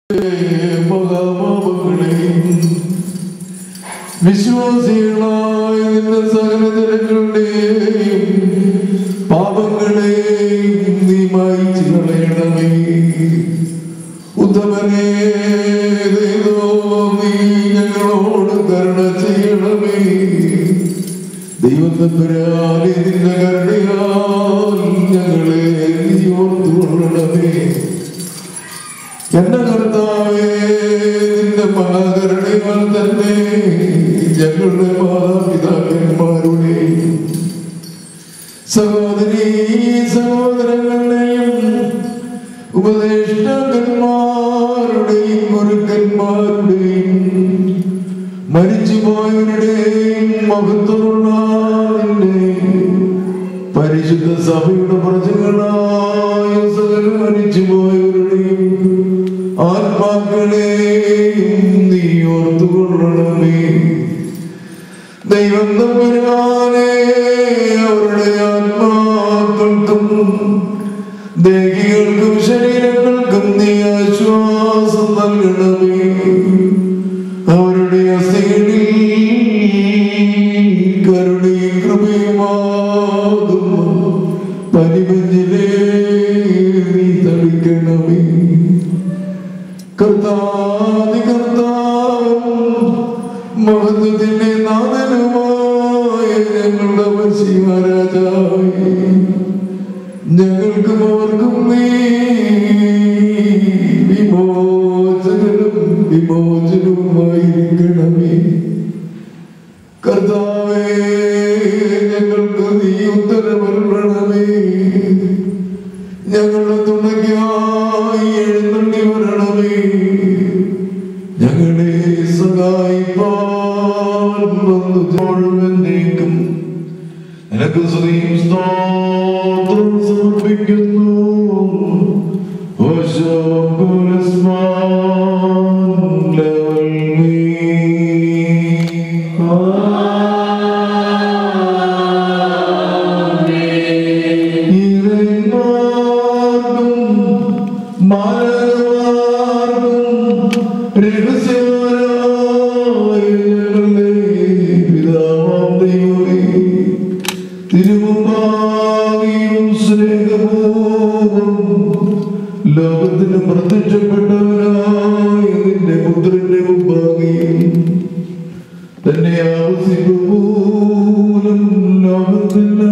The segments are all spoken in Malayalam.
മഹാപാപങ്ങളെയും വിശ്വാസികളായ നിന്റെ സകല ജനങ്ങളുടെയും പാപങ്ങളെയും നീ മായിച്ചു കളയണമേ ഉത്തമനേ ദൈവോ നീ ഞങ്ങളോട് കരുണ ചെയ്യണമേ ദൈവത്തമ്പുരാനെ നിന്റെ കരുണയാൽ ഞങ്ങളെ നീ ഓർത്തുകൊള്ളണമേ എന്റെ കർത്താവേ നിന്റെ മഹാകരുണയാൽ തന്നെ ഞങ്ങളുടെ മാതാപിതാക്കന്മാരുടെ സഹോദരീ സഹോദരങ്ങളുടെയും ഉപദേഷ്ടാക്കന്മാരുടെയും ഗുരുക്കന്മാരുടെയും മരിച്ചുപോയവരുടെയും മഹത്വമുള്ള നിന്റെ പരിശുദ്ധ സഭയുടെ പ്രജകളായ സകല മരിച്ചുപോയവരുടെയും ആത്മാക്കളെയും നീ ഓർത്തുകൊള്ളണമേ ദൈവം തമ്പുരാനെ അവരുടെ ആത്മാക്കൾക്കും ദേഹികൾക്കും ശരീരങ്ങൾക്കും നീ ആശ്വാസം നൽകണമേ അവരുടെ അസ്ഥികളിൽ കരുണയും കൃപയുമാകും പരിമഞ്ഞിലേ നീ തളിക്കണമേ കർത്താതി കർത്താവും മഹത്വത്തിന്റെ നാഥനുമായ ഞങ്ങളുടെ വശീമരാജാവേ ഞങ്ങൾക്കും അവർക്കും നീ വിമോചകനും വിമോചനവുമായിരിക്കണമേ കർത്താവേ ഞങ്ങൾക്ക് നീ ഉത്തരവരണമേ ഞങ്ങളുടെ തുണയ്ക്കായി എഴുന്നള്ളി വരണമേ ഞങ്ങളെ സഹായിപ്പാൻ വന്നു തോഴുമെന്നേക്കും നിനക്ക് സ്തുതിയും സ്തോത്രം സമർപ്പിക്കുന്നു ഓശോ പുരസ്മാൻ ലവൽമീ. ഇറങ്ങാർക്കും മലർവാർക്കും രഹസ്യവാനായ ഞങ്ങളുടെ പിതാവാം ദൈവമേ, തിരുമുമ്പാകെയും സ്നേഹപൂർവ്വം ലോകത്തിന് പ്രത്യക്ഷപ്പെട്ടവനായ നിന്റെ പുത്രന്റെ മുമ്പാകെയും തന്നെ ആവശ്യപൂലം ലോകത്തിന്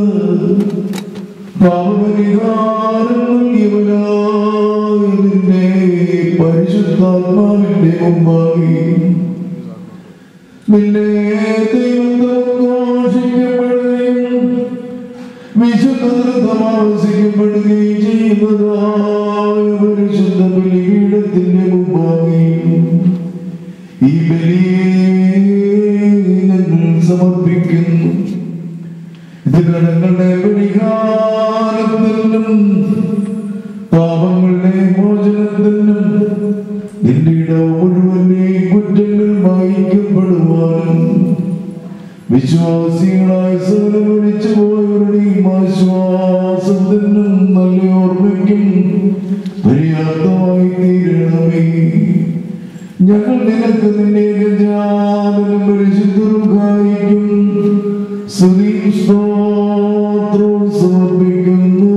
പാപപരിഹാരം നൽകിയവനായ നിന്നെ പരിശുദ്ധാത്മാവിന്റെ മുമ്പാകെയും നിന്നെ ദൈവം ഘോഷിക്കപ്പെടുകയും വിശുദ്ധ താമസിക്കപ്പെടുകയും ചെയ്യുന്നതായ പരിശുദ്ധ ബലിപീഠത്തിന്റെ മുമ്പാകെയും ഈ ബലിയെ ഞങ്ങൾ സമർപ്പിക്കുന്നു ഇത് കടങ്ങളുടെ പരിഹാരത്തിനും പാപങ്ങളുടെ മോചനത്തിനും നിന്റെ ഇടവ് മുഴുവനെ കുറ്റങ്ങൾ വായിക്കപ്പെടുവാനും വിശ്വാസികളായ സകലം മരിച്ചു പോയവരുടെയും ആശ്വാസത്തിനും നല്ല ഓർമ്മയ്ക്കും പര്യാപ്തമായി തീരണമേ ഞങ്ങൾ നിനക്ക് നിന്നെ ഗജാനനും പരിശുദ്ധർക്കായിരിക്കും സ്തുതിയും സ്തോത്രവും സമർപ്പിക്കുന്നു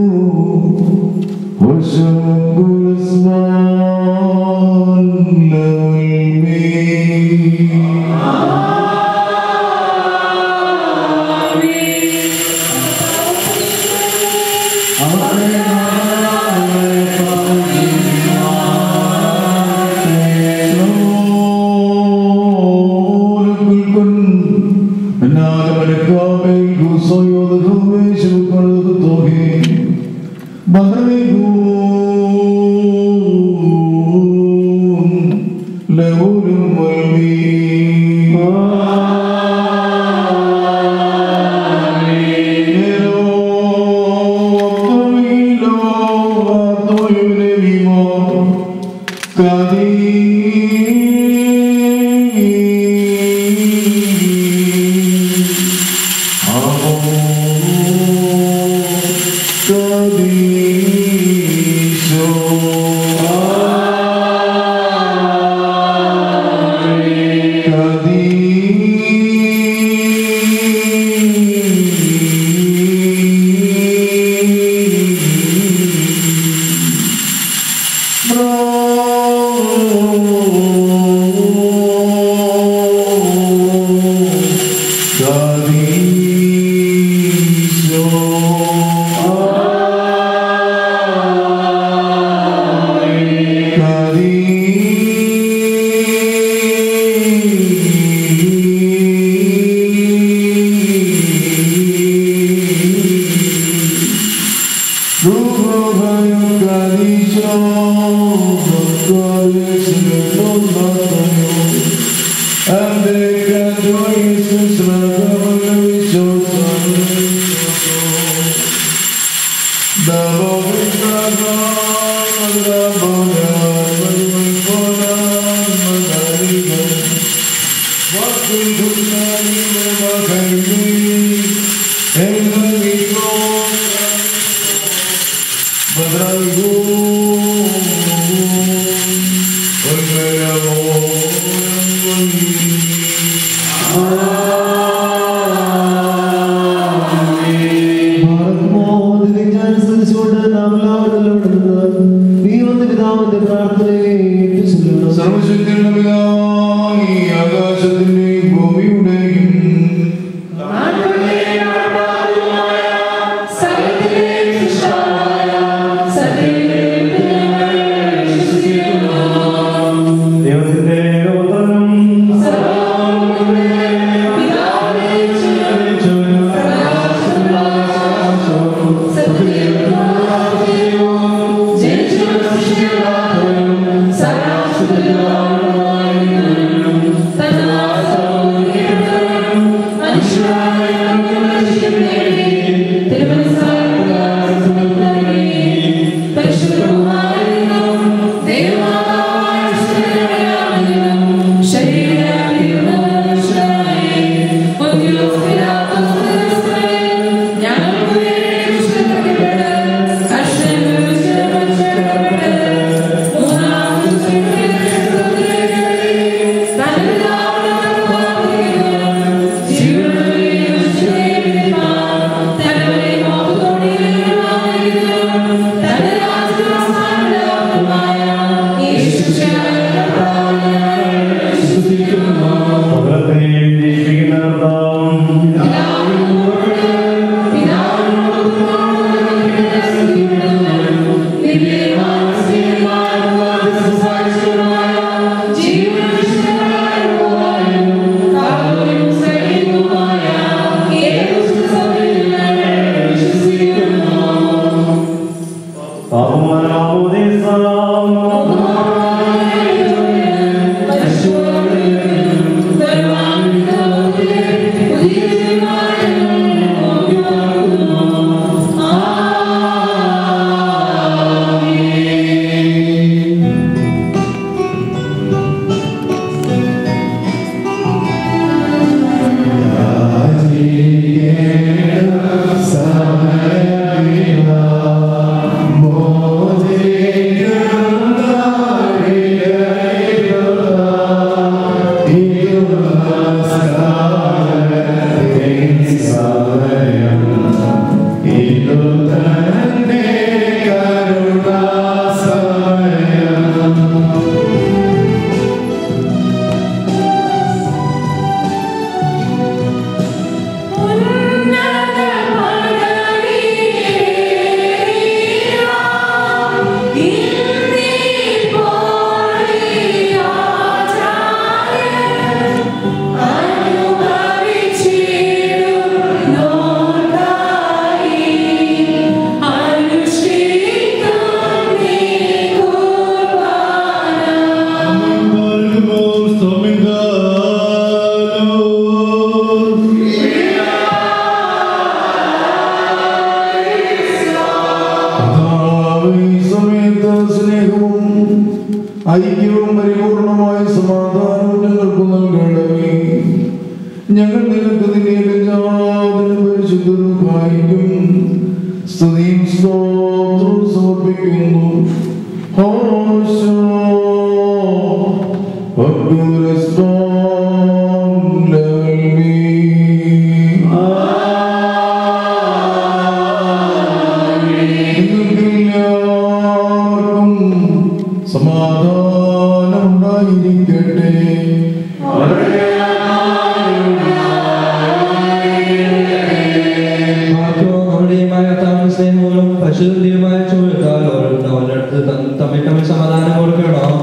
വശകുലസ്മാൻ ലവൽമേ. Kadisho സർവശക്തിയുള്ള പിതാവായ ഈ ആകാശത്തിന്റെയും ഭൂമിയുടെയും ദൈവത്തിന്റെ ഉത്തരം പകരത്തെ ജീവിക്കുന്ന കർത്താവ് സ്നേഹവും ഐക്യവും പരിപൂർണമായ സമാധാനവും ഞങ്ങൾക്ക് നൽകണമേ ഞങ്ങൾ നിനക്ക് നിന്റെ എല്ലാത്തിനും പരിശുദ്ധർക്കായിരിക്കും സ്തുതിയും സ്തോത്രവും സമർപ്പിക്കുന്നു ഹോശോ നിങ്ങൾക്കെല്ലാവർക്കും സമാധാനം ഉണ്ടായിരിക്കട്ടെ ആത്മാവുടെയുമായ താമസ സ്നേഹങ്ങളും പരിശുദ്ധിയുമായ ചോദിച്ചാൽ അവരുടെ അടുത്ത് തമ്മിൽ തമ്മിൽ സമാധാനം കൊടുക്കണം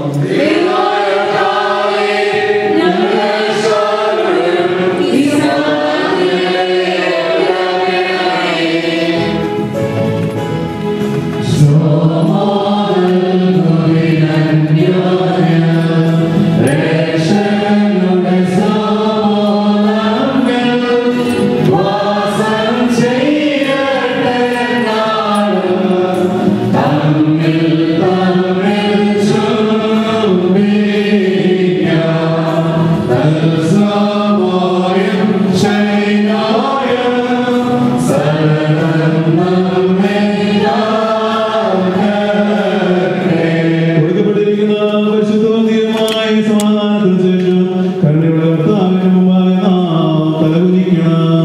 കൊടുക്കപ്പെട്ടിരിക്കുന്ന പരിശുദ്ധമായ സമാധാനത്തിന് ശേഷം കരുണയുടെ കർത്താവിന് മുമ്പാകെ നാം തലകുനിക്കണം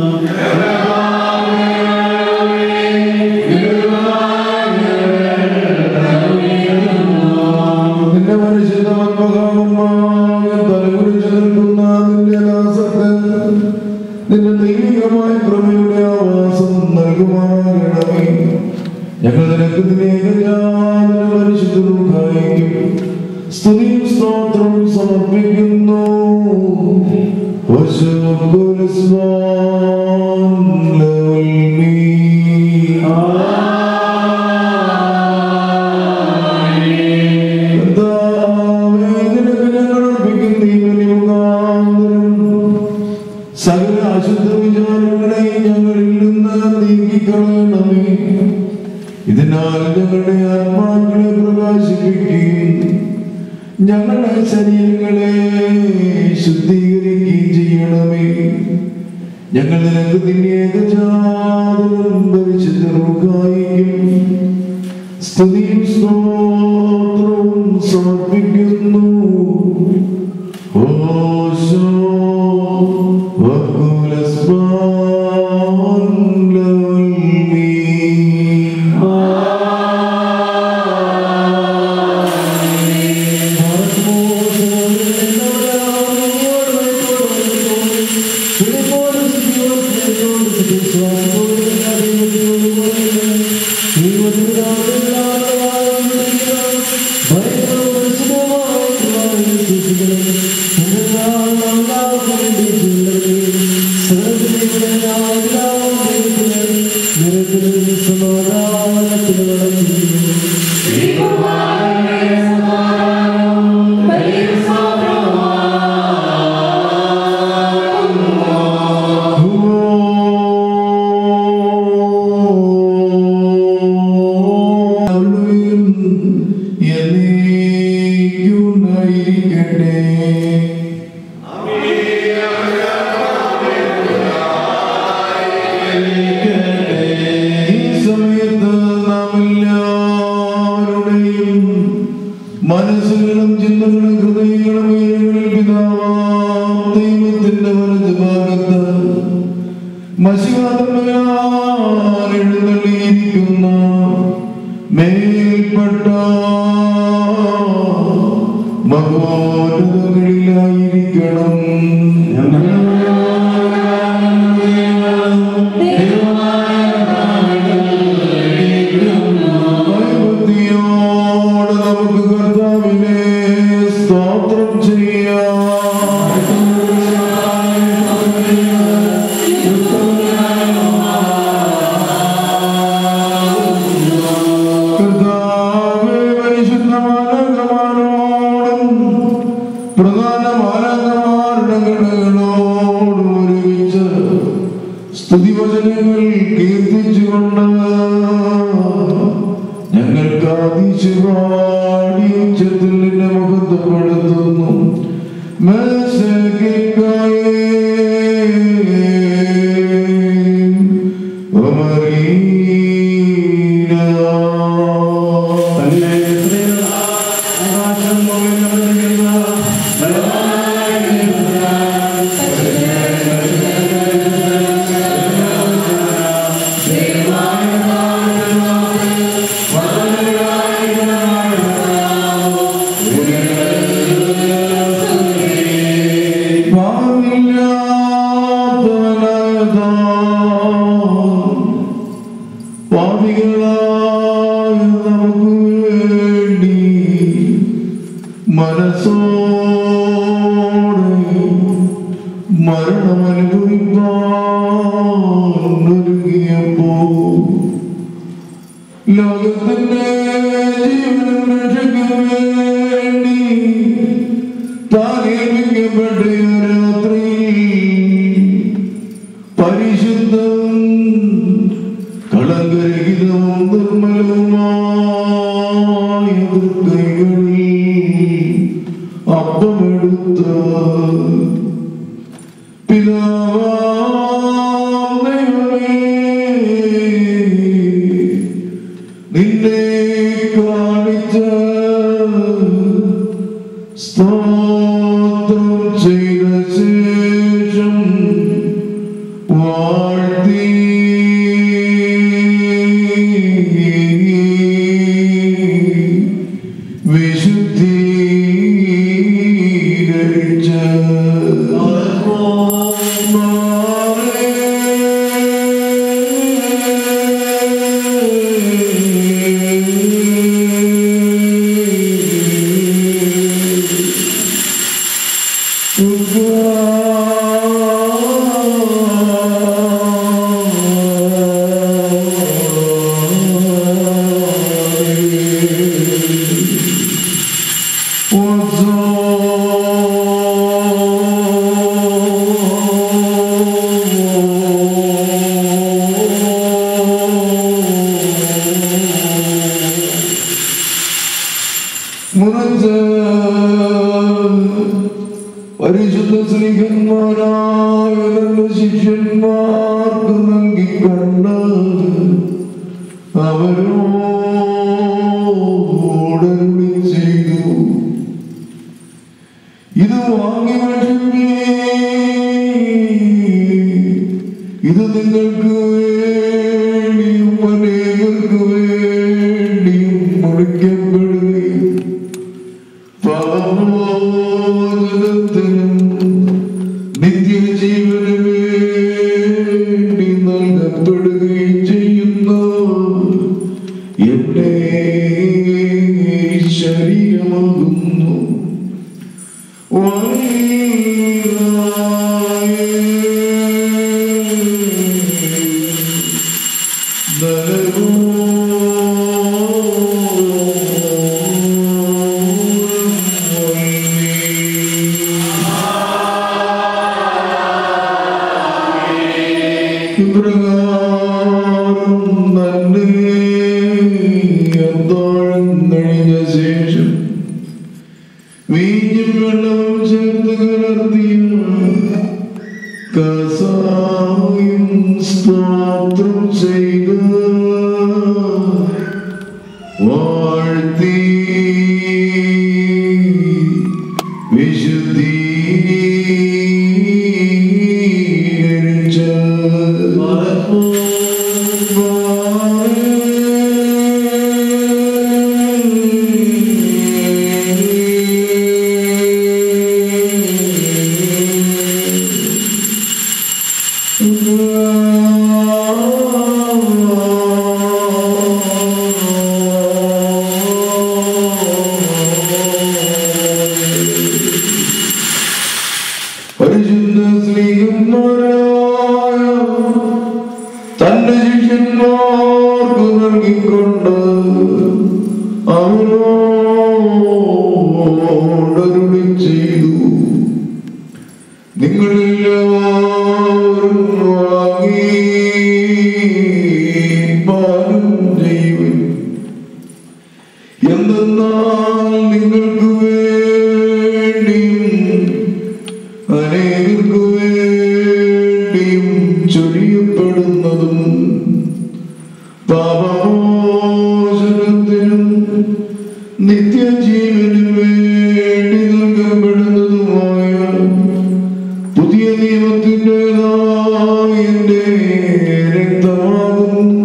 നിന്റെ പരിശുദ്ധ മന്മകാവുമായ തലകുറിച്ച് നിൽക്കുന്ന നിന്റെ ദാസർക്ക് നിന്റെ ദൈവികമായ കൃപയുടെ ആവാസം നൽകുമാറാകണമേ ഞങ്ങൾ നിനക്ക് നിനേകജാതന പരിശുദ്ധർക്കായിരിക്കും സ്തുതിയും സ്തോത്രവും സമർപ്പിക്കുന്നു സകല അശുദ്ധ വിചാരങ്ങളെ ഞങ്ങളിൽ നിന്ന് നീക്കിക്കളയണമേ ഇതിനാൽ ഞങ്ങളുടെ ആത്മാക്കളെ പ്രകാശിപ്പിക്കുകയും ഞങ്ങളുടെ ശരീരങ്ങളെ ശുദ്ധീകരിക്കുകയും ചെയ്യണമേ ഞങ്ങൾ നിനക്ക് നിന്നെ ഏകജാതനും പരിശുദ്ധർക്കായിരിക്കും സ്തുതിയും സ്തോത്രവും സമർപ്പിക്കുന്നു ഓശോ ഈ സമയത്ത് നാം എല്ലാവരുടെയും മനസ്സുകളും ചിന്തകളും ഹൃദയങ്ങളും ഏഴുകളിൽ പിതാവാം ദൈവത്തിന്റെ വലത് ഭാഗത്ത് മഷികാതമ്മയാൽ എഴുന്നള്ളിയിരിക്കുന്ന മേൽപ്പെട്ട മഹോന്നതങ്ങളിലായിരിക്കണം ഭയഭക്തിയോടെ നമുക്ക് കർത്താവിനെ സ്തോത്രം ചെയ്യാം കർത്താവേ പരിശുദ്ധ മാലാഖമാരോടും പ്രധാന മാലാഖമാരുടെ ഗണങ്ങളോടും ഒരുമിച്ച് സ്തുതിവചനങ്ങൾ കീർത്തിച്ചുകൊണ്ട് ഞങ്ങൾക്ക് ആദിശുപാടി ഉച്ചത്തിൽ നിന്നെ മുഖത്തപ്പെടുത്തുന്നു തന്നെ എത്രയുള്ള ആകാശം മുകളിൽ നടന്നിരിക്കുന്ന ും മനസ്സോടെ മരണമനുഭവിപ്പാനൊരുങ്ങിയപ്പോ ലോകത്തിന്റെ ജീവനും രക്ഷയ്ക്കും വേണ്ടി താനേൽപ്പിക്കപ്പെട്ട ഈ രാത്രി പരിശുദ്ധവും കളങ്കരഹിതവും നിർമ്മലവുമായ തൃക്കൈകളിൽ അപ്പമെടുത്ത് പിതാവേ നിന്നെ കാണിച്ച സ്തോത്രം ചെയ്ത ശേഷം വാഴ്ത്തി വിശുദ്ധീകരിച്ച മുറിച്ച് പരിശുദ്ധ സ്ത്രീകന്മാരായ രണ്ട് ശിഷ്യന്മാർക്ക് നൽകിക്കൊണ്ട് അവരോടരുളി ചെയ്തു ഇത് വാങ്ങി ഭക്ഷിപ്പീ. ഇത് നിങ്ങൾക്ക് വേണ്ടിയും അനേകർക്ക് വേണ്ടിയും മുറിക്കപ്പെടുകയും പാപമോചനത്തിനും നിത്യജീവന് വേണ്ടി നൽകപ്പെടുകയും ചെയ്യുന്ന എന്റെ ശരീരമാകുന്നു ഇപ്രകാരം തന്നെ അത്താഴം കഴിഞ്ഞ ശേഷം വീഞ്ഞും വെള്ളവും ചേർത്ത് കലർത്തിയ കസായും സ്തോത്രം ചെയ്ത് വാഴ്ത്തി വിശുദ്ധീകരിച്ച പരിശുദ്ധ ശ്രീകുമാരായ തന്റെ ശിഷ്യന്മാർക്ക് നൽകിക്കൊണ്ട് അവരോടരുളി ചെയ്തു നിങ്ങളെല്ലാവരും വാങ്ങി പാനം ചെയ്യുവിൻ എന്തെന്നാൽ നിങ്ങൾക്ക് വേണ്ടിയും അനേകർക്ക് വേണ്ടിയും ചൊരിയപ്പെടുന്നതും പാപമോചനത്തിനും നിത്യജീവനും വേണ്ടി നൽകപ്പെടുന്നതുമായ പുതിയ നിയമത്തിൻ്റെതായ എൻ്റെ രക്തമാകും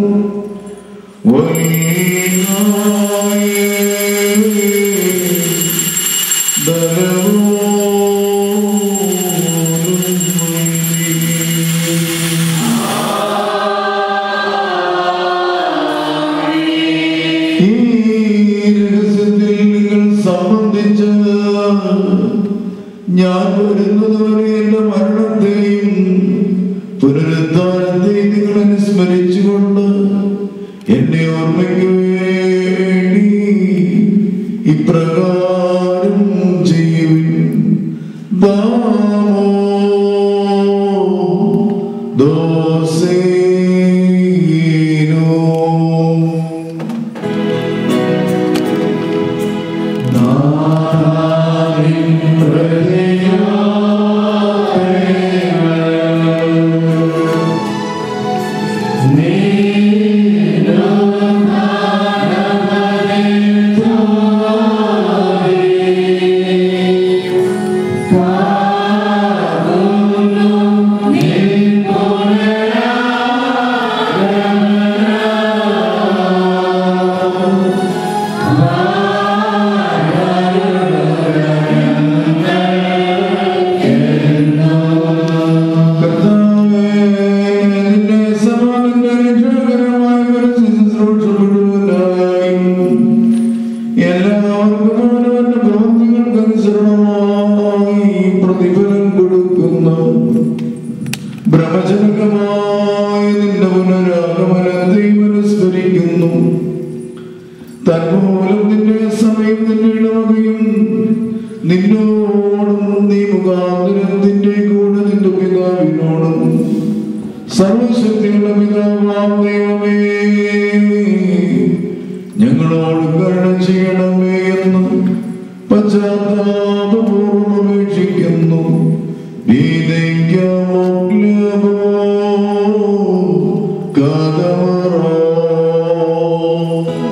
ഈ രഹസ്യത്തിൽ നിങ്ങൾ സംബന്ധിച്ച് ഞാൻ വരുന്നതുവരെ എന്റെ മരണത്തെയും പുനരുദ്ധാനത്തെയും നിങ്ങൾ അനുസ്മരിച്ചുകൊണ്ട് എന്നെ ഓർമ്മയ്ക്ക് വേണ്ടി ഇപ്രകാരം ചെയ്യുവിൻ ദാമോ ദോസേനോ കർത്താവേ, നിന്റെ സമാനന്റെ രക്ഷാകരമായ പരസ്യശുശ്രൂഷ മുഴുവനായും എല്ലാവർക്കും അവനവന്റെ പ്രവൃത്തികൾക്കനുസരണമായി പ്രതിഫലം കൊടുക്കുന്നു ഭ്രമജനകമായ നിന്റെ പുനരാഗമനത്തെ അനുസ്മരിക്കുന്നു തന്മൂലം നിന്റെ സമയം നിന്റെ ഇടവകയും നിന്നോടും നീ മുഖാന്തരം നിന്റെ കൂടെ നിന്റെ പിതാവിനോടും സർവശക്തിയുള്ള പിതാവാം ദൈവമേ ഞങ്ങളോട് കരുണ ചെയ്യണമേ എന്ന് പശ്ചാത്താപപൂർവ്വം അപേക്ഷിക്കുന്നു ഭീതയ്ക്കാമോ കഥമറോ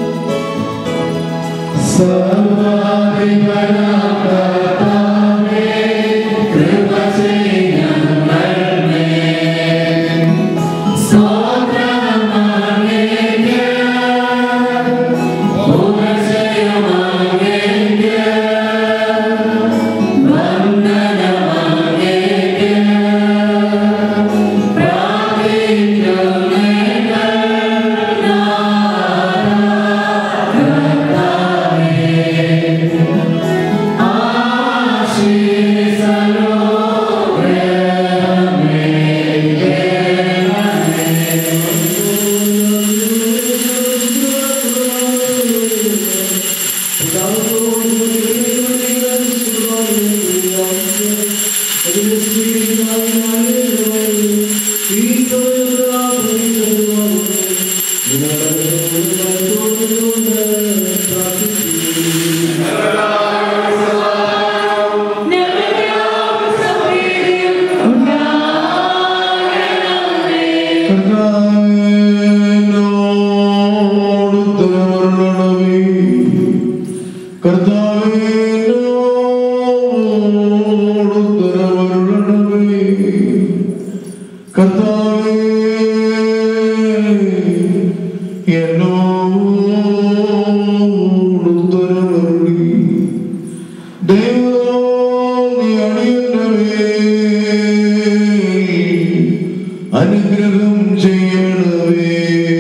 അനുഗ്രഹം ചെയ്യണമേ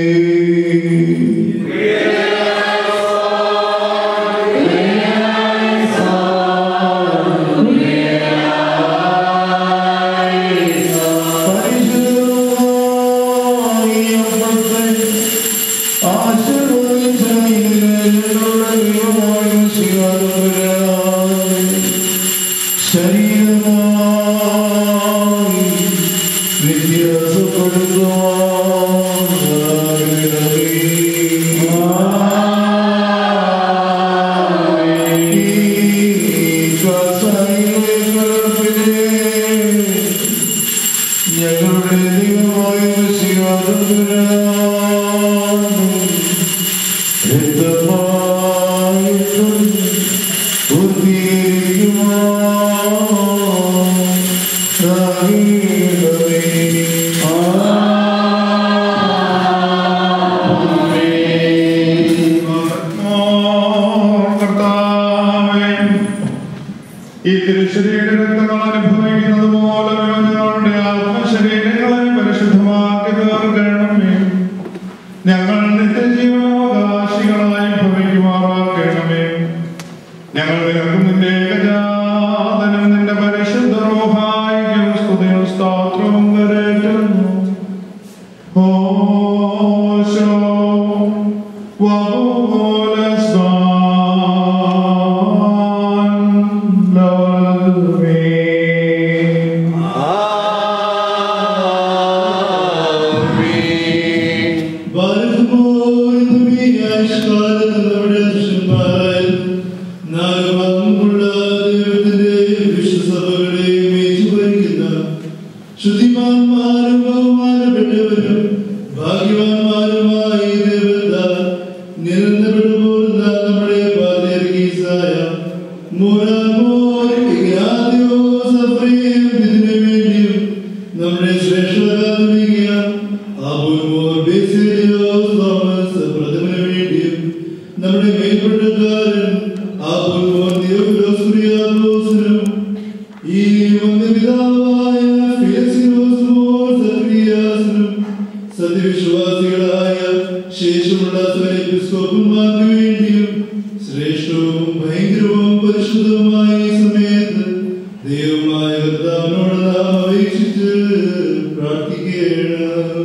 ശരീരമായി ഞങ്ങളുടെ ദൈവമായ ശിവാദം കർത്താവേ, ഈ തിരുശരീര രക്തങ്ങൾ അനുഭവിക്കുന്നത് പോലെ ഞങ്ങളുടെ ആത്മശരീരങ്ങളെ പരിശുദ്ധമാക്കി തീർക്കണമേ ഞങ്ങൾ നിത്യജീവനാവകാശികളായി ഭവിക്കുമാറാക്കണമേ ഞങ്ങൾ നിനക്കും നിന്റെ ഏകജാത ആമോൻ ഇഗ്നാത്യോസ് അഫ്രേം ഇതിനു വേണ്ടിയും നമ്മുടെ ശ്രേഷ്ഠകാരുണിക ആബുൽമോർ ബേസിലിയോസ് തോമസ് പ്രഥമന് വേണ്ടിയും നമ്മുടെ മേൽപ്പെട്ടക്കാരൻ ആബുൽമോർ തിയോഫിലോസ് കുര്യാക്കോസിനും ഈ വന്യപിതാവായ ഫിലിക്സിനോസ് മോർ സക്രിയാസിനും സത്യവിശ്വാസികളായ ശേഷമുള്ള എപ്പിസ്കോപ്പന്മാർക്ക് വേണ്ടിയും ശ്രേഷ്ഠവും ഭയങ്കരവും പരിശുദ്ധവുമായ ഈ സമയത്ത് ദൈവമായ കർത്താവിനോട് നാം അപേക്ഷിച്ച് പ്രാർത്ഥിക്കണം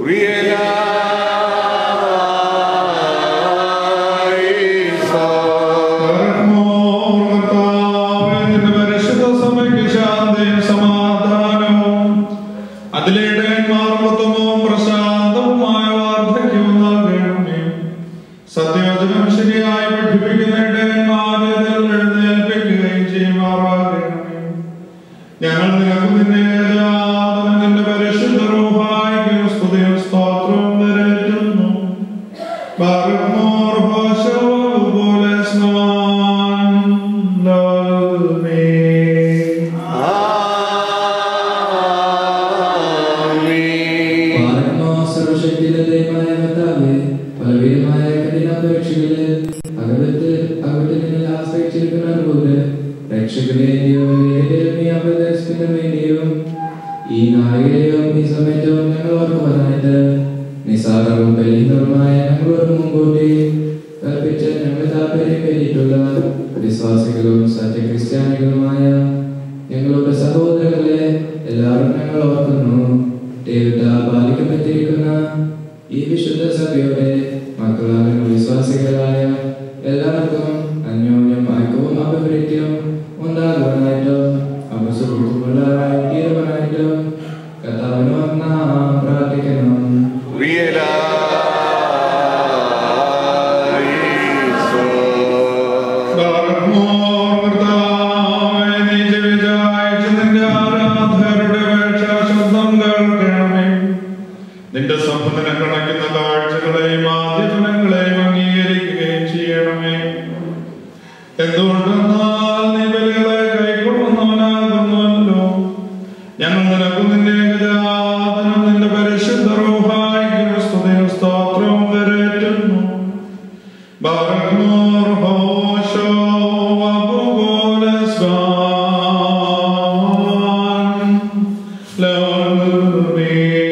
സത്യവചനം ശരിയായി പഠിപ്പിക്കുന്ന ഇടയന്മാരെ എഴുന്നേൽപ്പിക്കുകയും ചെയ്യുമാറാകണമേ ഞങ്ങൾ നിനക്ക് നിന്നെ ഏതാനും നിന്റെ പരിശുദ്ധ റൂഹായിക്കും സ്തുതിയും സ്തോത്രവും നിരറ്റുന്നു ബാറുമോർ പോലെ സ്നാൻ ലോൽമേ പാരമോ സർവശക്തിയുടെ ദൈവമായ കർത്താവേ, പലവിധമായ കഠിനാപേക്ഷകളിൽ അകലത്ത് അകത്തിൽ നിന്നിൽ ആശ്രയിച്ചിരിക്കുന്നതുപോലെ രക്ഷകനെയും നീ അപദേശത്തിന് വേണ്ടിയും ഈ നാഴികയിലും ഈ സമയത്തും ഞങ്ങൾ ഓർക്കുവാനായിട്ട് നിസാരവും ബലഹീനവുമായ ഞങ്ങളോട് മുൻകൂട്ടി കൽപ്പിച്ച് ഞങ്ങൾ താല്പര്യം കയറ്റിയിട്ടുള്ള വിശ്വാസികളും സത്യക്രിസ്ത്യാനികളുമായ ഞങ്ങളുടെ സഹോദരങ്ങളെ എല്ലാവരും ഞങ്ങൾ ഓർക്കുന്നു ദൈവത്താൽ പാലിക്കപ്പെട്ടിരിക്കുന്ന ഈ വിശുദ്ധ സഭയുടെ മക്കളായ വിശ്വാസികളായ എല്ലാവർക്കും അന്യോന്യം ഐക്യവും അഭിവൃദ്ധിയും ഉണ്ടാകുവാനായിട്ടും അവർ സുഹൃത്തുക്കളായി തീരുവാനായിട്ടും കർത്താവിനോട് നാം പ്രാർത്ഥിക്കണം നിന്റെ സമ്പന്നനെ കണക്കുന്ന കാഴ്ചകളെയും ആദ്യഫലങ്ങളെയും അംഗീകരിക്കുകയും ചെയ്യണമേ എന്തുകൊണ്ടെന്നാൽ നീ ബലികളെ കൈക്കൊള്ളുന്നവനാകുന്നുവല്ലോ ഞങ്ങൾ നിനക്ക് നിന്റെ ഏകജാതനും നിന്റെ പരിശുദ്ധ റൂഹായിക്കും സ്തുതിയും സ്തോത്രവും നിരറ്റുന്നു ബാറക്മോർ ഹോശോ വബുഗോലസ്വാൻ ലോൽമേ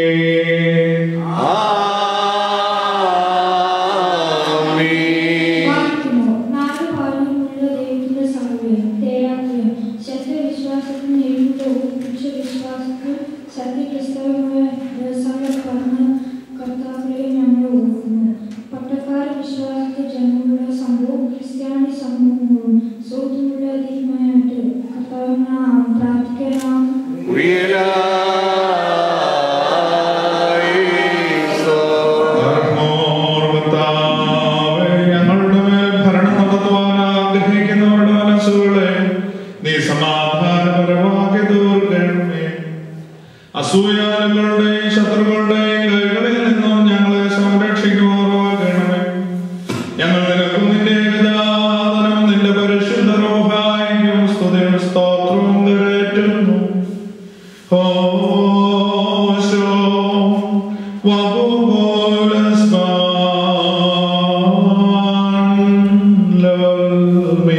വായിക്കുമോ നാല് പാലിനുള്ള ദൈവത്തിന്റെ സമയം തേരാത്യം ശബ്ദവിശ്വാസത്തിന് എഴുതോ വിശ്വാസത്തിൽ സത്യക്രിസ്തവമായ ദിവസങ്ങൾ പറഞ്ഞ കർത്താക്കളെ ഞങ്ങൾ ഓർക്കുന്നു പട്ടക്കാര വിശ്വാസത്തിൽ ജനങ്ങളുടെ സംഭവം ക്രിസ്ത്യാനി സമൂഹവും സ്വത്തുമുള്ള ദൈവമായിട്ട് കർത്താവിനെ പ്രാർത്ഥിക്കണം ഞങ്ങളുടെ മേൽ ഭരണം നടത്തുവാൻ ആഗ്രഹിക്കുന്നവരുടെ മനസ്സുകളെ നീ സമാധാനപരമാക്കി തീർക്കണമേ അസൂയാലുകളുടെയും ശത്രുക്കളുടെയും കൈകളിൽ നിന്നും ഞങ്ങളെ സംരക്ഷിക്കുമാറാകണമേ ഞങ്ങൾ നിനക്കും നിന്റെ ഏകജാതനും നിന്റെ പരിശുദ്ധ റോഹായിക്കും സ്തുതിയും സ്തോത്രവും നിറേറ്റുന്നു ഹോശോ വബുഗോലസ്വാൻ ലോൽമേ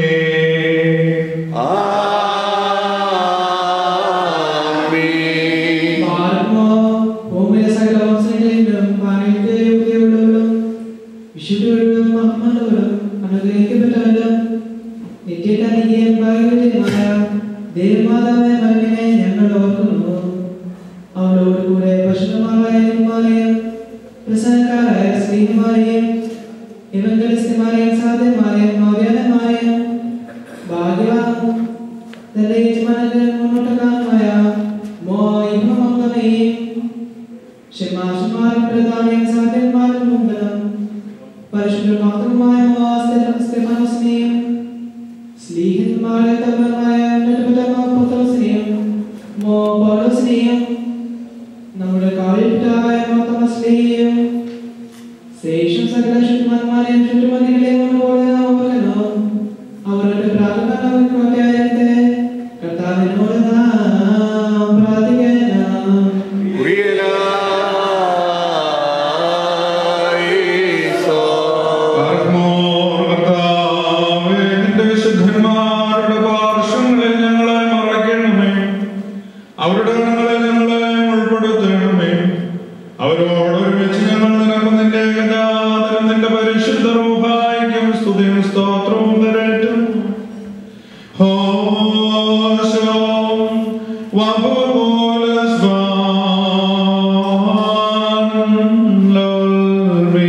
പാർമോ ഭൂമിയിലെ സകല വംശങ്ങളിലും പാനീയത്തെ യോഗ്യതയുള്ളവരും വിശുദ്ധരും മഹമ്മദവരും അനുഗ്രഹിക്കപ്പെട്ടവരും നിത്യതനികയും ഭാഗ്യവതിയുമായ ദേവമാതാവായ മകനെ ഞങ്ങൾ ഓർക്കുന്നു അവളോട് കൂടെ പശുമാരായ പ്രസന്നക്കാരായ സ്ത്രീമാരെയും ഇവങ്കലിസ്റ്റുമാരെയും സാധ്യമാരെയും നവ്യാനമാരെയും ഭാഗ്യവാനും തന്റെ യജമാനന്റെ മുന്നോട്ടക്കാരനുമായ മോയിമമംഗമയും ഷമാഷുമാരും പ്രധാനയും സാധ്യന്മാരും ഉണ്ട് പരിശുദ്ധ മാത്രമായ മോസ്തമാനസിനെയും സ്ലീഹന്മാരെ തമ്മിലായ പത്രോസിനെയും മോ പൗലോസിനെയും നമ്മുടെ കാളിട്ടായ മോത്തമസ്ലിയെയും ശേഷം സകല ശുദ്ധന്മാരെയും ചുറ്റുമതികളെയും പോലെ ഓർക്കണം അവരുടെ പ്രാർത്ഥന അവരുടെ ഗണങ്ങളെ ഞങ്ങളെ ഉൾപ്പെടുത്തണമേ അവരോട് ഒരുമിച്ച് ഞങ്ങൾ നിനക്ക് നിന്റെ ഗതാതരം നിന്റെ പരിശുദ്ധ റൂഹായിക്കും സ്തുതിയും സ്തോത്രവും തരേറ്റും ഹോശോ വബുബുലസ്വാൻ ലോൽമേ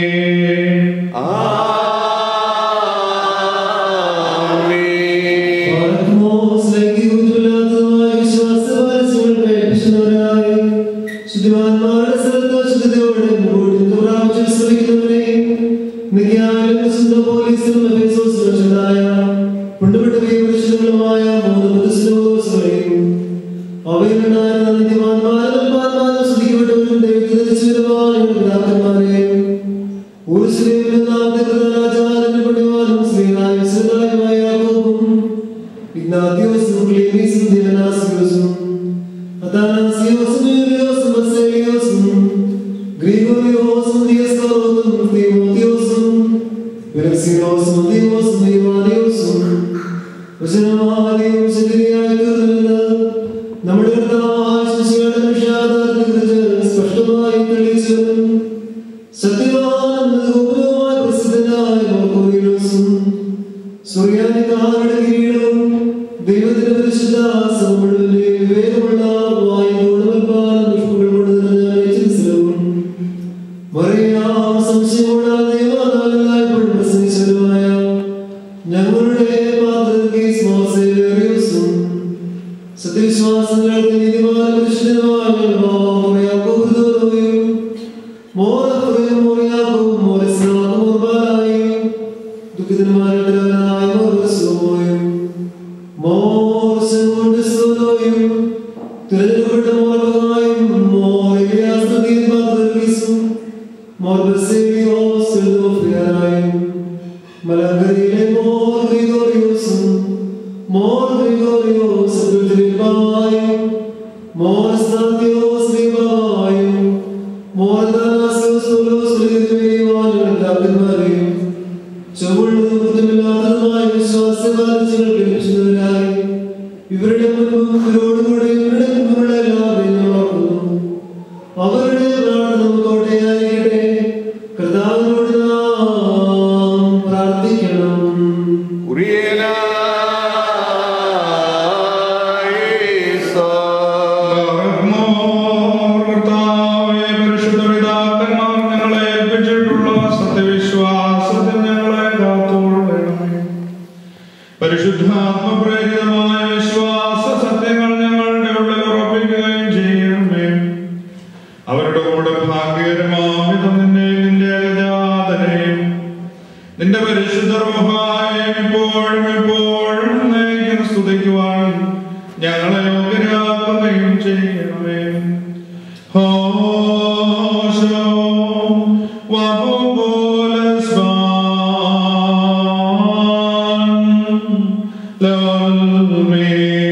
Ignatius, Clemis, Dionysius, Athanasios, Julius, Marcelius, Gregorios, Dioscoros, Timotheos, Perexinos, Dios, Ivanius, വചനമാലയം ശരിയായി തീർന്നില്ല നമ്മുടെ കർത്താവായ ശിശുയുടെ നിഷാദാർത്ഥിച്ച് സ്പഷ്ടമായി തെളിയിച്ചു സത്യവാൻ ഗൗരവമായ പ്രസിദ്ധനായ മർക്കോറിയോസും സൂര്യാനിക്കാരുടെ കിരീടവും ദൈവത്തിന്റെ പരിശുദ്ധ സമുഴുവിന്റെ വിവേകമുള്ള വായുപാലം പുഷ്പങ്ങൾ കൊണ്ട് നിറഞ്ഞ ചിത്സരവും മറിയാം സംശയമുള്ള ദൈവനാളിലായപ്പോൾ പ്രസംഗിച്ചവരുമായ ഞങ്ങളുടെ പാത്രസും സത്യവിശ്വാസങ്ങൾക്ക് നീതിമാന പരിശുദ്ധമായ യാക്കോബുദോയും മോറഫയും മോറിയാക്കും മോറിസ്നാക്കും മോർബാലായും ദുഃഖിതന്മാരുടെ മോർവസുമോയും മോർസം കൊണ്ട് സ്തുതോയും തിരഞ്ഞെടുക്കപ്പെട്ട മോർബായും മോറിയാസ്തുതിയും പാത്രസും മോർബസേലിയോസ് എഴുതുമൊക്കെയായും മലങ്കരയിലെ മോർ ഗ്രിഗോറിയോസും മോർ ഗ്രിഗോറിയോസ് ദുരിതമായും മോർ സ്നാത്യോസ് ദൈവമായും മോർ ദാനാസിയോസ് പൗലോസ് ദുരിതമേയുമായും എല്ലാവരുമാരെയും ചുവടും ബുദ്ധിമില്ലാത്തതുമായ വിശ്വാസകാലങ്ങൾ ലഭിച്ചവരായി ഇവരുടെ മുൻപും ഇവരോടുകൂടെ ഇവരുടെ മുമ്പുള്ള എല്ലാവരെയും ഞാൻ ഓർക്കുന്നു അവരുടെ പ്രാർത്ഥന കോട്ടയായിരിക്കട്ടെ കർത്താവിനോട് നാം പ്രാർത്ഥിക്കണം കർത്താവേ, പരിശുദ്ധ പിതാക്കന്മാർ ഞങ്ങളെ ഏൽപ്പിച്ചിട്ടുള്ള സത്യവിശ്വാസത്തിൽ ഞങ്ങളെ കാത്തുകൊള്ളണമേ. പരിശുദ്ധാത്മപ്രേരിതമായ വിശ്വാസ സത്യങ്ങൾ ഞങ്ങളുടെ ഉള്ളിൽ ഉറപ്പിക്കുകയും ചെയ്യണമേ അവരുടെ കൂടെ ഭാഗ്യകരമാവിധം നിന്നെ നിന്റെ ഏകജാതനെയും നിന്റെ പരിശുദ്ധ റൂഹായെയും ഇപ്പോഴും എപ്പോഴും എന്നേക്കും സ്തുതിക്കുവാൻ ഞങ്ങളെ യോഗ്യരാക്കുകയും ചെയ്യണമേ ഹോശോ വബുബുലസ്വാൻ ലോൽമേ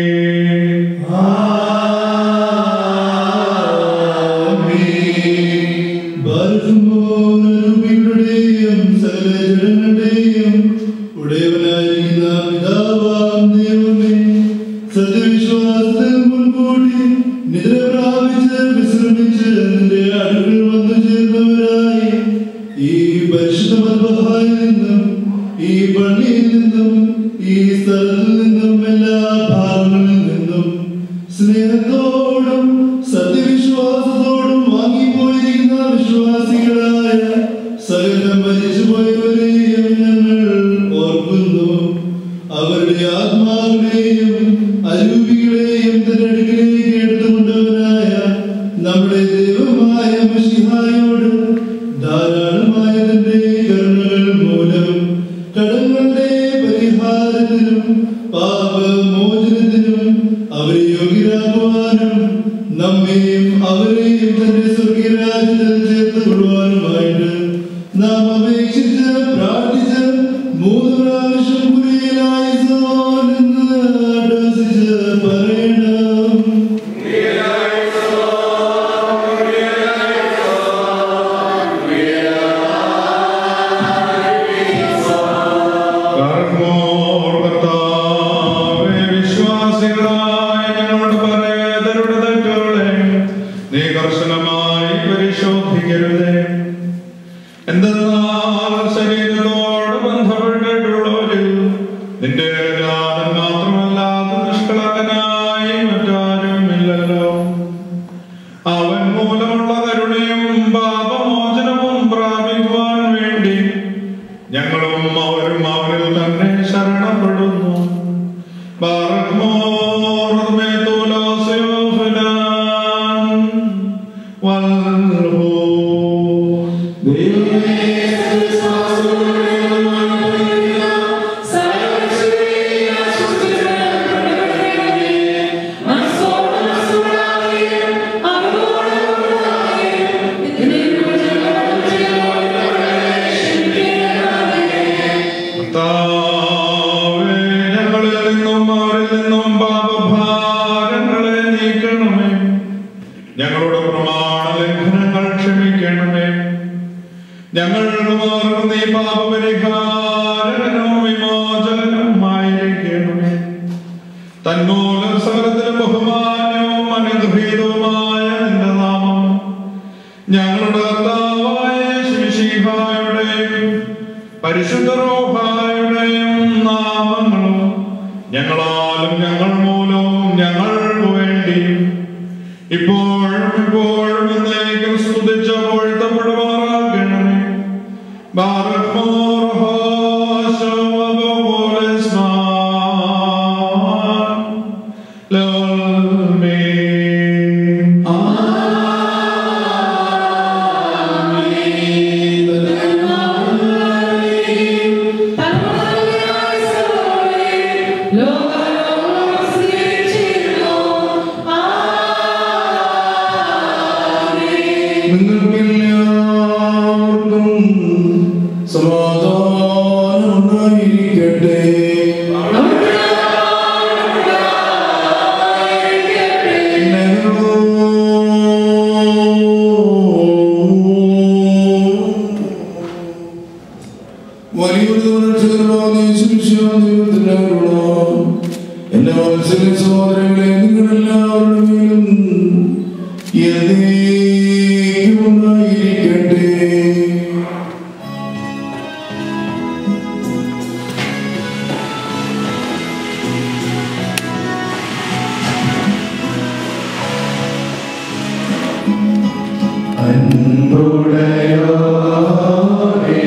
ബാലകുമാരരുപികളുടെയും സകലജനങ്ങളുടെയും ഉടയവനായിരിക്കുന്ന പിതാവാം ദൈവമേ, സത്യവിശ്വാസത്തിൽ മുൻകൂട്ടി നിദ്ര പ്രാപിച്ച് വിശ്രമിച്ച് നിന്റെ അടുക്കൽ വന്നു ചേർന്നവരായി ഈ പരിശുദ്ധ മദ്ബഹായിൽ നിന്നും ഈ പള്ളിയിൽ നിന്നും ഈ സ്ഥലത്തു നിന്നും എല്ലാ ഭാഗങ്ങളിൽ നിന്നും സ്നേഹത്തോടും സത്യവിശ്വാസത്തോടും വാങ്ങിപ്പോയിരിക്കുന്ന വിശ്വാസികളായ സകല മരിച്ചുപോയവരെയും ഞങ്ങൾ ഓർക്കുന്നു അവരുടെ ആത്മാവിനെയും അരൂപികളെയും തന്റെ അടുക്കിലേക്ക് എടുത്തുകൊണ്ടവനായ നമ്മുടെ ദൈവമായ മഷിഹായോട് ധാരാളമായ തന്റെ കരുണകൾ മൂലം കടങ്ങളുടെ പരിഹാരത്തിനും പാപമോചനത്തിനും അവരെ യോഗ്യരാക്കുവാനും നമ്മെയും അവരെയും തന്റെ സ്വർഗീയരാജ്യത്തിൽ ചേർത്ത് കൊള്ളുവാനുമായിട്ട് നാം അപേക്ഷിച്ച് പ്രാർത്ഥിച്ച് മൂന്ന് പ്രാവശ്യം കുരിയിലായി എന്ന് അഡ്വസിച്ച് പറയണം കർമ്മോർ കർത്താവേ, വിശ്വാസികളായ ഞങ്ങളുടെ പരേതരുടെ ഞങ്ങൾക്ക് മാറുന്ന ഈ പാപപരിഹാരനോ വിമോചനവുമായിരിക്കണമേ തന്മൂലം സകലത്തിലും ബഹുമാനവും അനുഗ്രഹീതവുമായ നിന്റെ നാമം ഞങ്ങളുടെ കർത്താവായ ശിവശീഹായുടെയും പരിശുദ്ധ റോഹായുടെയും നാമങ്ങളും ഞങ്ങളാലും ഞങ്ങൾ മൂലവും ഞങ്ങൾക്ക് വേണ്ടിയും ഇപ്പോഴും ഇപ്പോഴും എന്നേക്കും സ്തുതിച്ച പൊഴുത്തപ്പെടുമാറാകണമേ നിങ്ങൾക്കെല്ലാവർക്കും സമാധാനം ഉണ്ടായിരിക്കട്ടെ വലിയൊരു എല്ലാ മത്സര സഹോദരങ്ങളെ നിങ്ങളെല്ലാവരുടെ മേലും എന്നേക്കും ഉണ്ടായിരിക്കട്ടെ അൻപുടയോരേ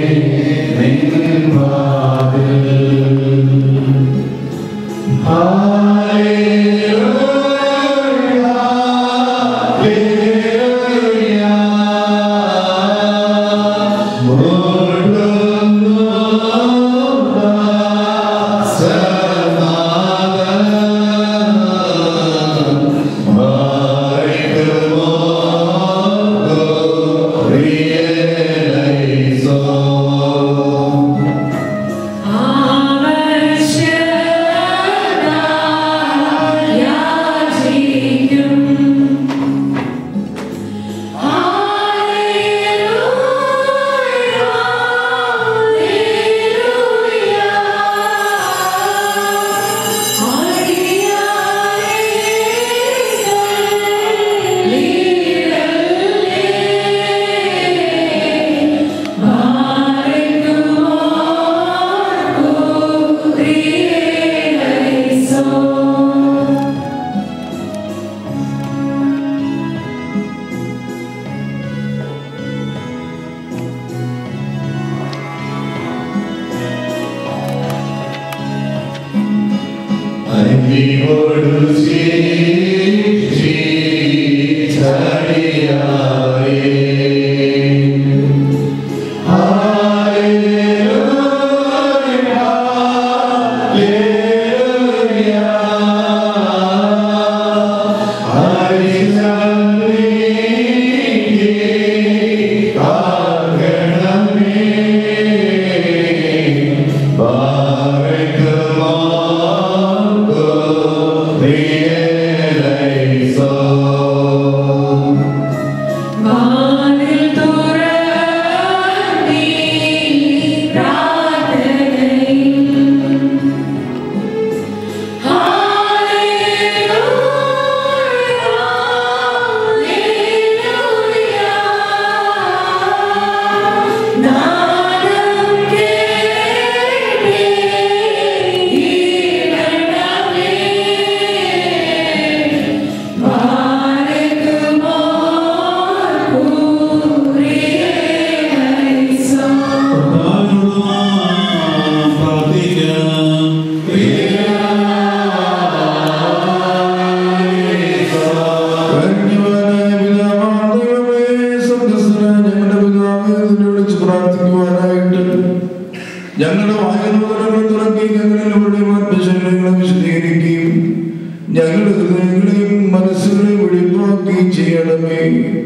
ഞങ്ങളുടെ വായനോദരങ്ങൾ തുറക്കി ഞങ്ങളിലൂടെ ആത്മശരീരങ്ങളെ വിശദീകരിക്കുകയും ഞങ്ങളുടെ ഹൃദയങ്ങളെയും മനസ്സുകളെയും വെളിവാക്കുകയും ചെയ്യണമേ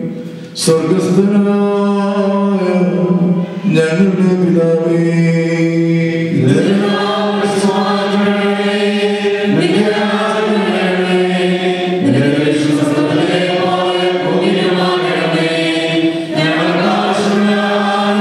സ്വർഗസ്ഥനായ ഞങ്ങളുടെ പിതാവേ ഞങ്ങളുടെ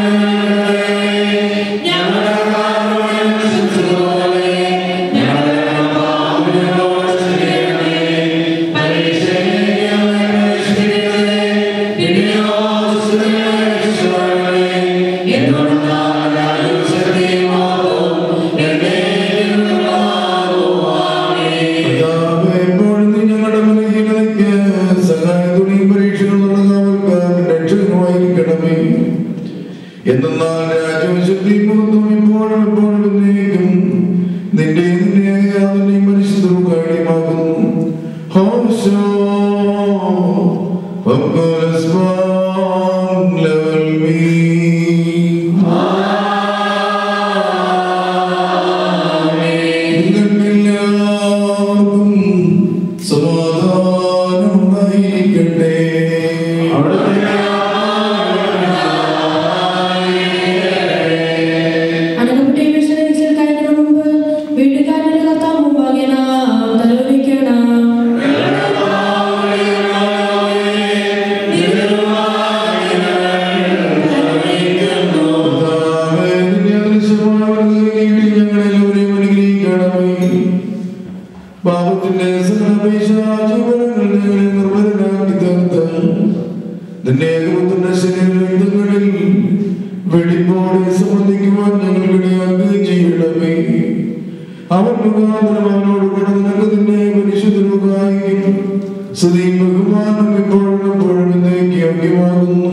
വെളിപ്പോടെ സംബന്ധിക്കുവാൻ ഞങ്ങളുടെ ആഗ്രഹം ചെയ്യണമേ അവൻ മുഖാന്തരം അവനോട് കൂടെ നിനക്ക് നിന്നെ പരിശുദ്ധരുകായും സ്തുതിയും ബഹുമാനം ഇപ്പോഴും എപ്പോഴും എന്നേക്ക് യോഗ്യമാകുന്നു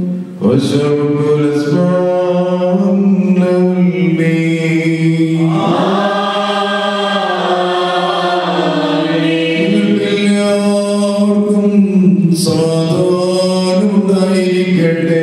എല്ലാവർക്കും സമാധാനം ഉണ്ടായിരിക്കട്ടെ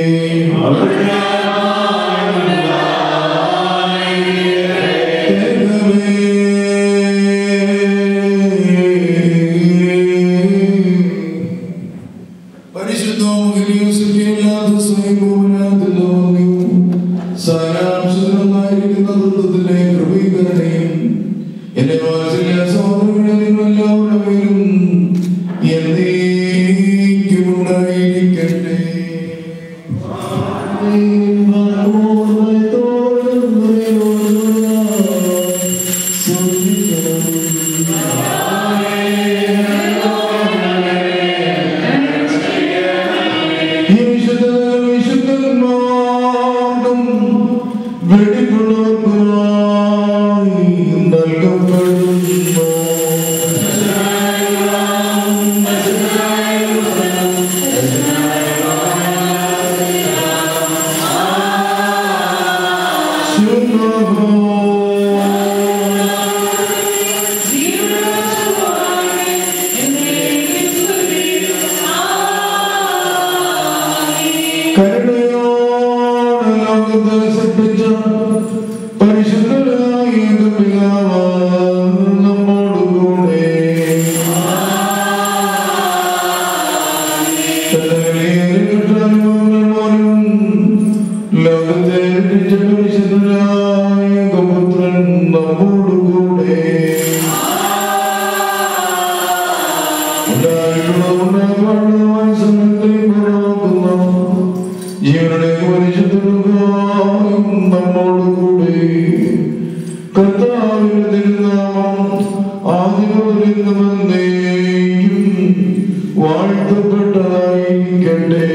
ജീവനുടെ പരിശുദ്ധനും നമ്മോടുകൂടെ കർത്താവിന്റെ തിരുനാമം ആദിമുതലെന്നും എന്നേക്കും വാഴ്ത്തപ്പെട്ടതായിരിക്കട്ടെ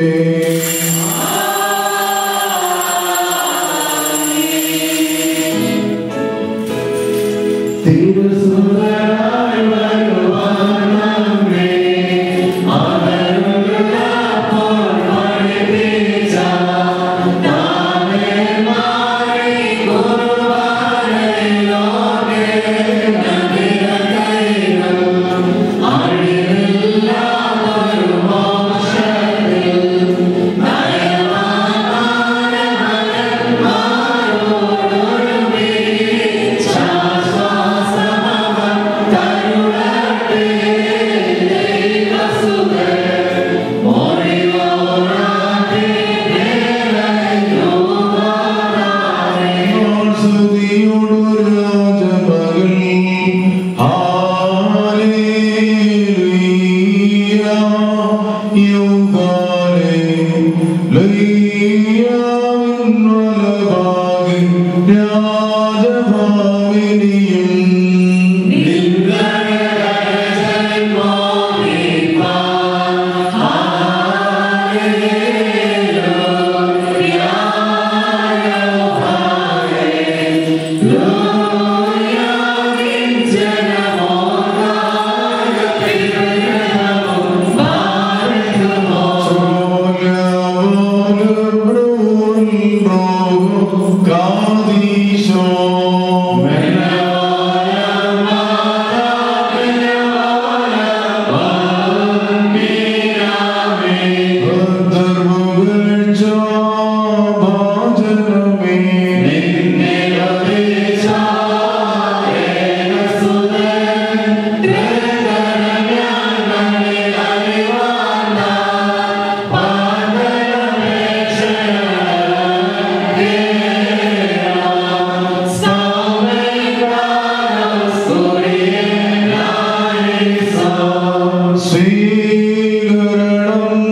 സ്വീകരണം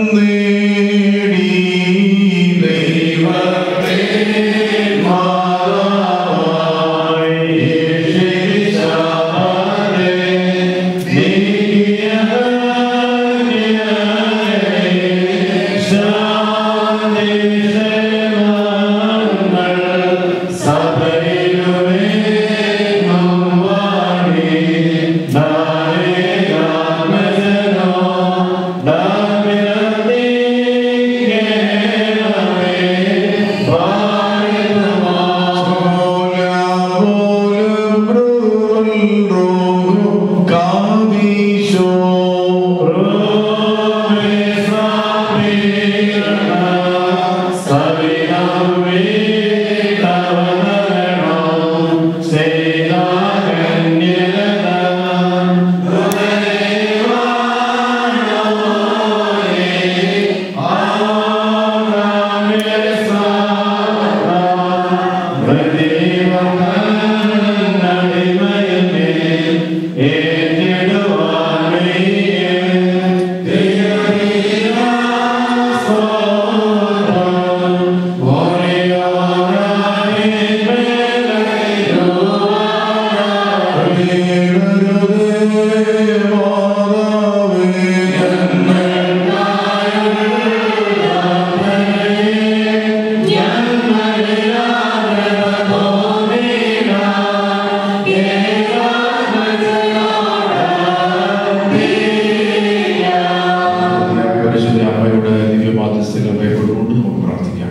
നേടി ദൈവത്തെ മാതാവായി യേശുശാനെ പരിശുദ്ധ അമ്മയുടെ ദിവ്യമാധ്യസ്ഥകൾ ഭയപ്പെടുകൊണ്ട് നമുക്ക് പ്രാർത്ഥിക്കാം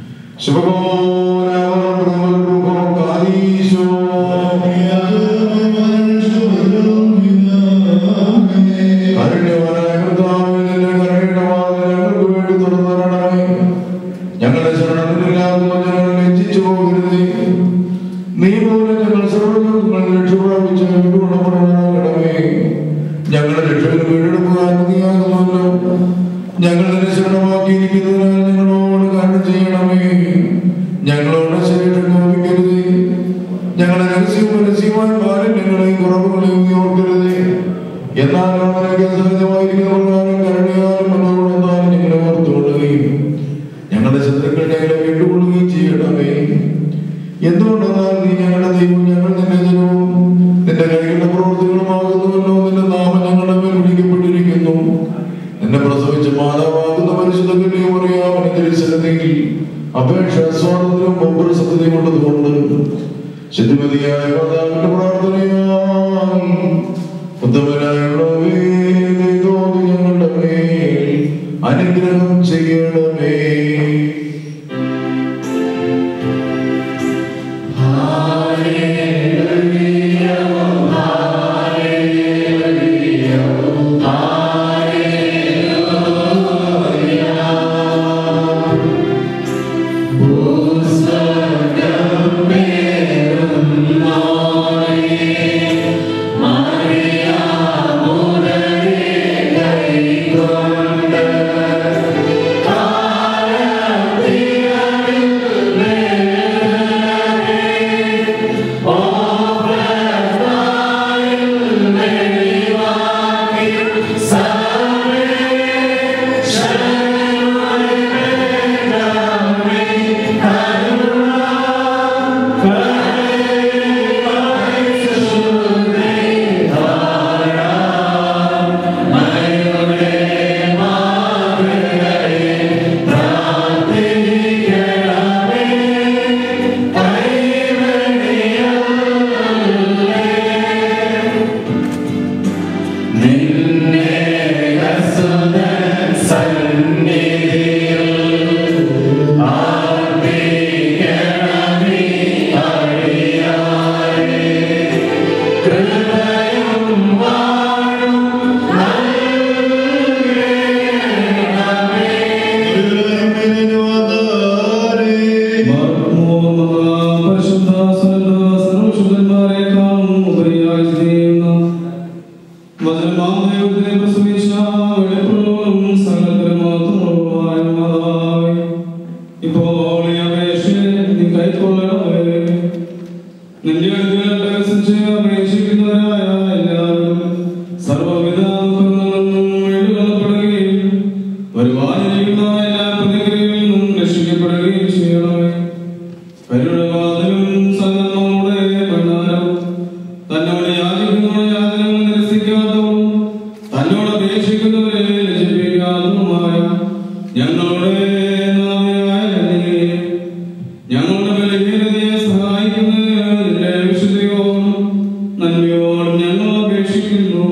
ഞങ്ങളുടെ ശരണത്തിലില്ലാതെ ഞങ്ങൾ ലജ്ജിച്ചു പോകരുതേ നീ മൂലം ഞങ്ങൾ സർവ്വങ്ങൾ രക്ഷപ്രാപിച്ച ഗുണപ്പെടണമേ ഞങ്ങളുടെ രക്ഷകന് വീടെടുക്കുവാൻ നീയാകുമല്ലോ ഞങ്ങൾ നിന്നെ ശരണമാക്കിയിരിക്കുന്നതിനാൽ ഞങ്ങളോട് കാരണം ചെയ്യണമേ ഞങ്ങളോട് ശരീരം നോവിക്കരുതേ ഞങ്ങളെ രഹസ്യവും രഹസ്യമായ മാലിന്യങ്ങളെയും കുറവുകളെയും നീ ഓർക്കരുതേ എന്നാൽ അവനൊക്കെ സഹജമായിരിക്കുന്ന പ്രകാരം കരുണയാലും മനോഗുണത്താലും ഞങ്ങളെ ഓർത്തുകൊള്ളുകയും ഞങ്ങളുടെ ശത്രുക്കൾ ഞങ്ങളെ വീണ്ടുകൊള്ളുകയും ചെയ്യണമേ എന്തുകൊണ്ടെന്നാൽ നീ ഞങ്ങളുടെ ദൈവം ഞങ്ങൾ നിന്റെ ജനവും നിന്റെ കൈകളുടെ പ്രവർത്തികളുമാകുന്നുവല്ലോ നിന്റെ നാമം ഞങ്ങളുടെ മേൽ വിളിക്കപ്പെട്ടിരിക്കുന്നു നിന്നെ പ്രസവിച്ച മാതാവാകുന്ന പരിശുദ്ധ കന്യയും അറിയാമൻ തിരിച്ചെങ്കിൽ അപേക്ഷ സ്വാതന്ത്ര്യം പൗരസത്യതയും ഉള്ളതുകൊണ്ട് ശുദ്ധിമതിയായ മാതാവിന്റെ പ്രാർത്ഥനയാൽ ഉത്തമനായുള്ളവേ ദൈവം ഞങ്ങളുടെ മേൽ അനുഗ്രഹം ചെയ്യണമേ ഇപ്പോൾ ഈ അപേക്ഷ നീ കൈക്കൊള്ളണമേ നിന്റെ അടുക്കൽ അപേക്ഷിച്ച് അപേക്ഷിക്കുന്നവരായ എല്ലാവരും സർവ്വവിധ ദുഃഖങ്ങളിൽ നിന്നും എഴുതപ്പെടുകയും വരുവാനിരിക്കുന്ന എല്ലാ പ്രതിക്രിയകളിൽ നിന്നും രക്ഷിക്കപ്പെടുകയും ചെയ്യണമേ കരുണവാദനും സന്നദ്ധങ്ങളുടെ ഭണ്ഡാരവും തന്നോട് യാചിക്കുന്നവരുടെ യാചനകൾ നിരസിക്കാത്തതും തന്നോട് അപേക്ഷിക്കുന്നവരെ ലജിപ്പിക്കാത്തതുമായ ഞങ്ങളുടെ നാഥനായ അങ്ങയെ ഞങ്ങളുടെ ബലഹീനതയെ സഹായിക്കുന്നതിന് നിന്റെ വിശുദ്ധിയോടും നന്മയോടും ഞങ്ങൾ അപേക്ഷിക്കുന്നു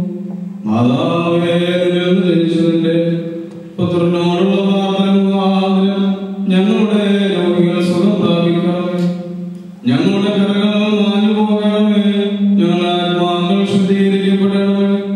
മാതാവേ നിന്നിൽ നിന്ന് ജനിച്ചതിന്റെ പുത്രനോടുള്ള പ്രാർത്ഥന മുഖാന്തരം ഞങ്ങളുടെ രോഗികൾ സുഖം പ്രാപിക്കണമേ ഞങ്ങളുടെ കരകൾ മാഞ്ഞു പോകണമേ ഞങ്ങളുടെ ആത്മാക്കൾ ശുദ്ധീകരിക്കപ്പെടണമേ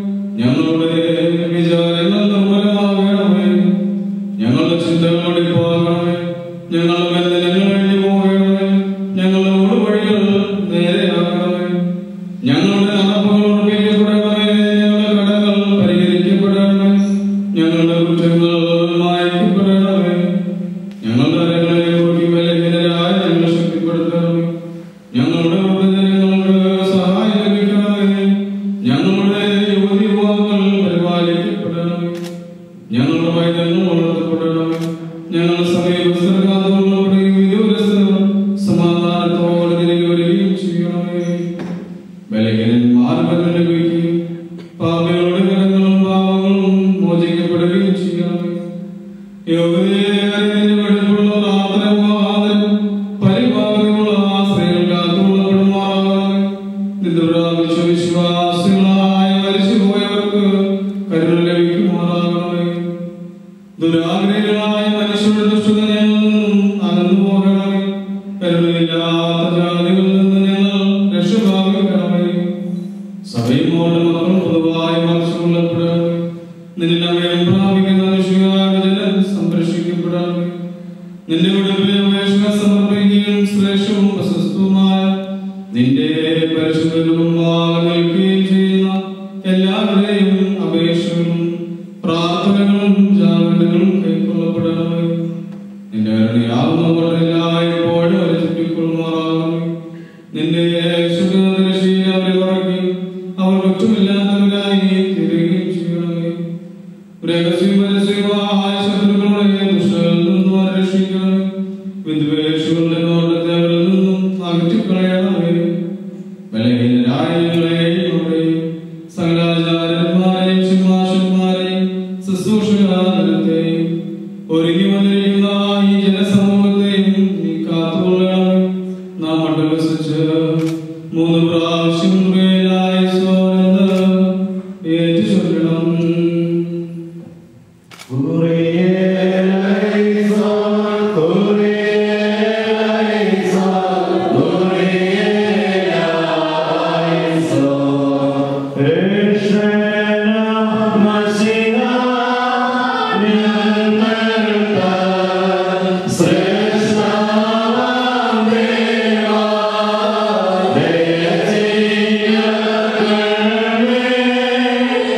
നിന്റെ ഉടമ്പെ അപേക്ഷ സമർപ്പിക്കുകയും ശ്രേഷ്ഠവും പ്രശസ്തവുമായ നിന്റെ പരിശുദ്ധവും നിൽക്കുകയും ചെയ്യുന്ന എല്ലാവരുടെയും അപേക്ഷകളും പ്രാർത്ഥനകളും ജാഗ്രതകളും കൈക്കൊള്ളപ്പെടണമേ നിന്റെ കരുണയാവുന്നവരെല്ലായ്പ്പോഴും അവരെ ചുറ്റിക്കൊള്ളുമാറാകണമേ നിന്റെ ശുദ്ധശീലം അവരെ ഉറക്കി അവർ കുറ്റമില്ലാത്തവരായി തീരുകയും ചെയ്യണമേ രഹസ്യം പരസ്യമായ ശത്രുക്കളുടെ ദുഷ്ടകളിൽ നിന്നും അവരെ രക്ഷിക്കണമേ വിദ്വേഷങ്ങളുടെ നോട്ടത്തെ അവരിൽ നിന്നും അകറ്റിക്കളയണമേ ബലഹീനരായങ്ങളെയും അവരെയും സകലാചാര്യന്മാരെയും സിംഹാസന്മാരെയും ശുശ്രൂഷകാലത്തെയും ഒരുങ്ങി വന്നിരിക്കുന്ന ഈ ജനസമൂഹത്തെയും നീ കാത്തുകൊള്ളണമേ നാം അട്ടഹസിച്ച് മൂന്ന് പ്രാവശ്യം മേലായി സ്വരന്ന് ഏറ്റു ചൊല്ലണം ശ്രേഷ്ഠ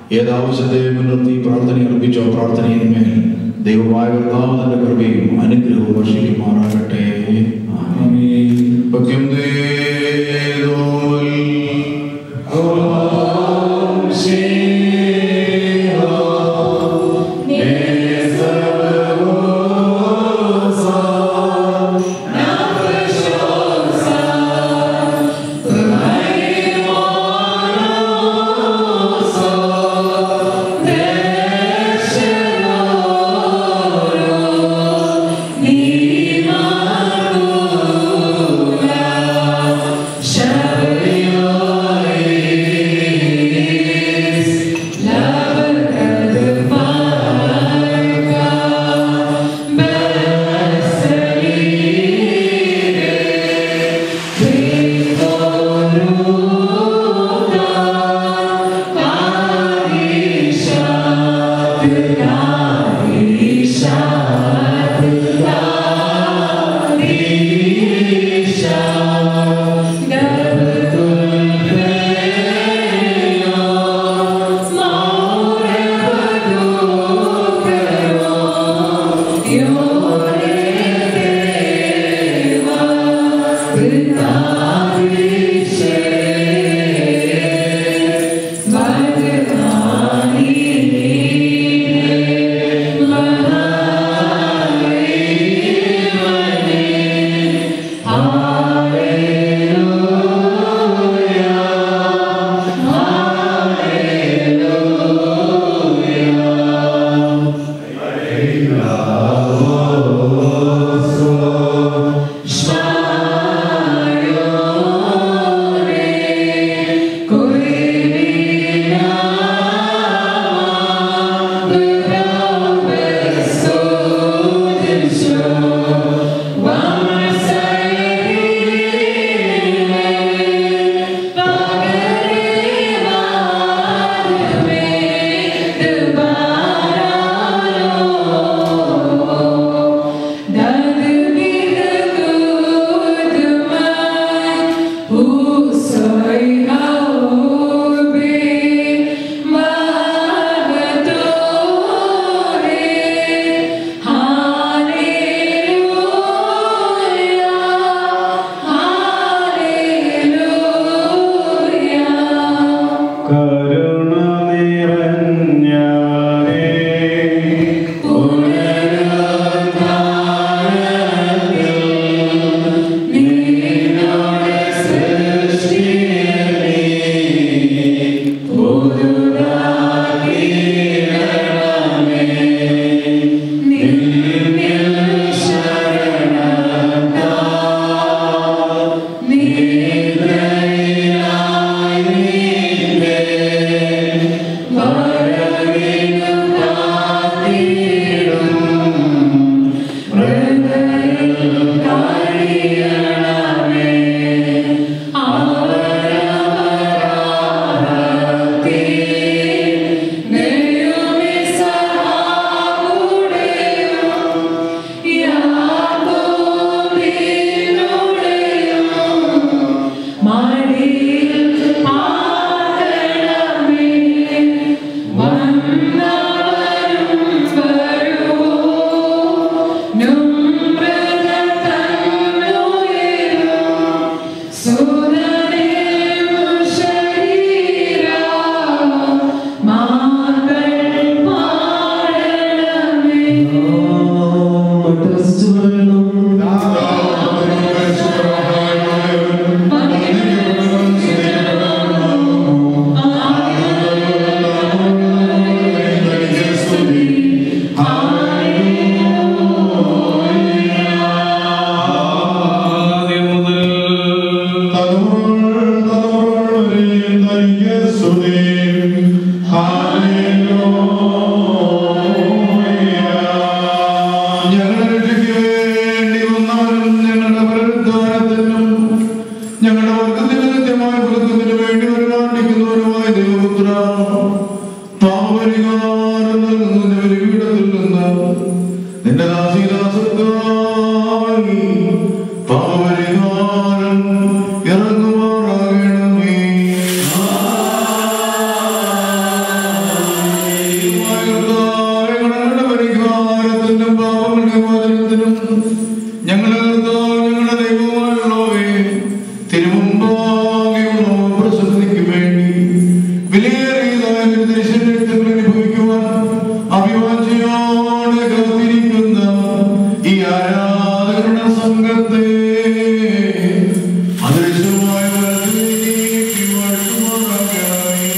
ഏതാവശ്യത്തെയും മുൻനിർത്തി പ്രാർത്ഥന അർപ്പിച്ചോ പ്രാർത്ഥനയിന്മേൽ ദൈവമായ കർത്താവ് തന്റെ കൃപയും അനുഗ്രഹവും വർഷിക്കുമാറാകട്ടെ ഭക്യം കരുണ നിറഞ്ഞവനേ ആദ്യം മുതൽ ഞങ്ങളുടെ വർഗത്തിന് കൃത്യമായ ഫലത്തിന് വേണ്ടി പരിപാലിക്കുന്നവരുമായ ദൈവപുത്ര പാപപരിഹാരം നൽകുന്നതിന്റെ ബലിപീഠത്തിൽ നിന്ന് നിന്റെ ദാസീദാസർക്കായി പാപപരിഹാരം ഇറങ്ങുമാറാകണമേ വിലയേറിയതായ ഒരു ദർശനത്തിൽ അനുഭവിക്കുവാൻ അഭിവാഞ്ചയോടെ കാത്തിരിക്കുന്ന ഈ ആരാധകരുടെ സംഘത്തെ അദൃശ്യമായ വലത്തിലേക്ക് വാഴ്ത്തുമാറാകണമേ.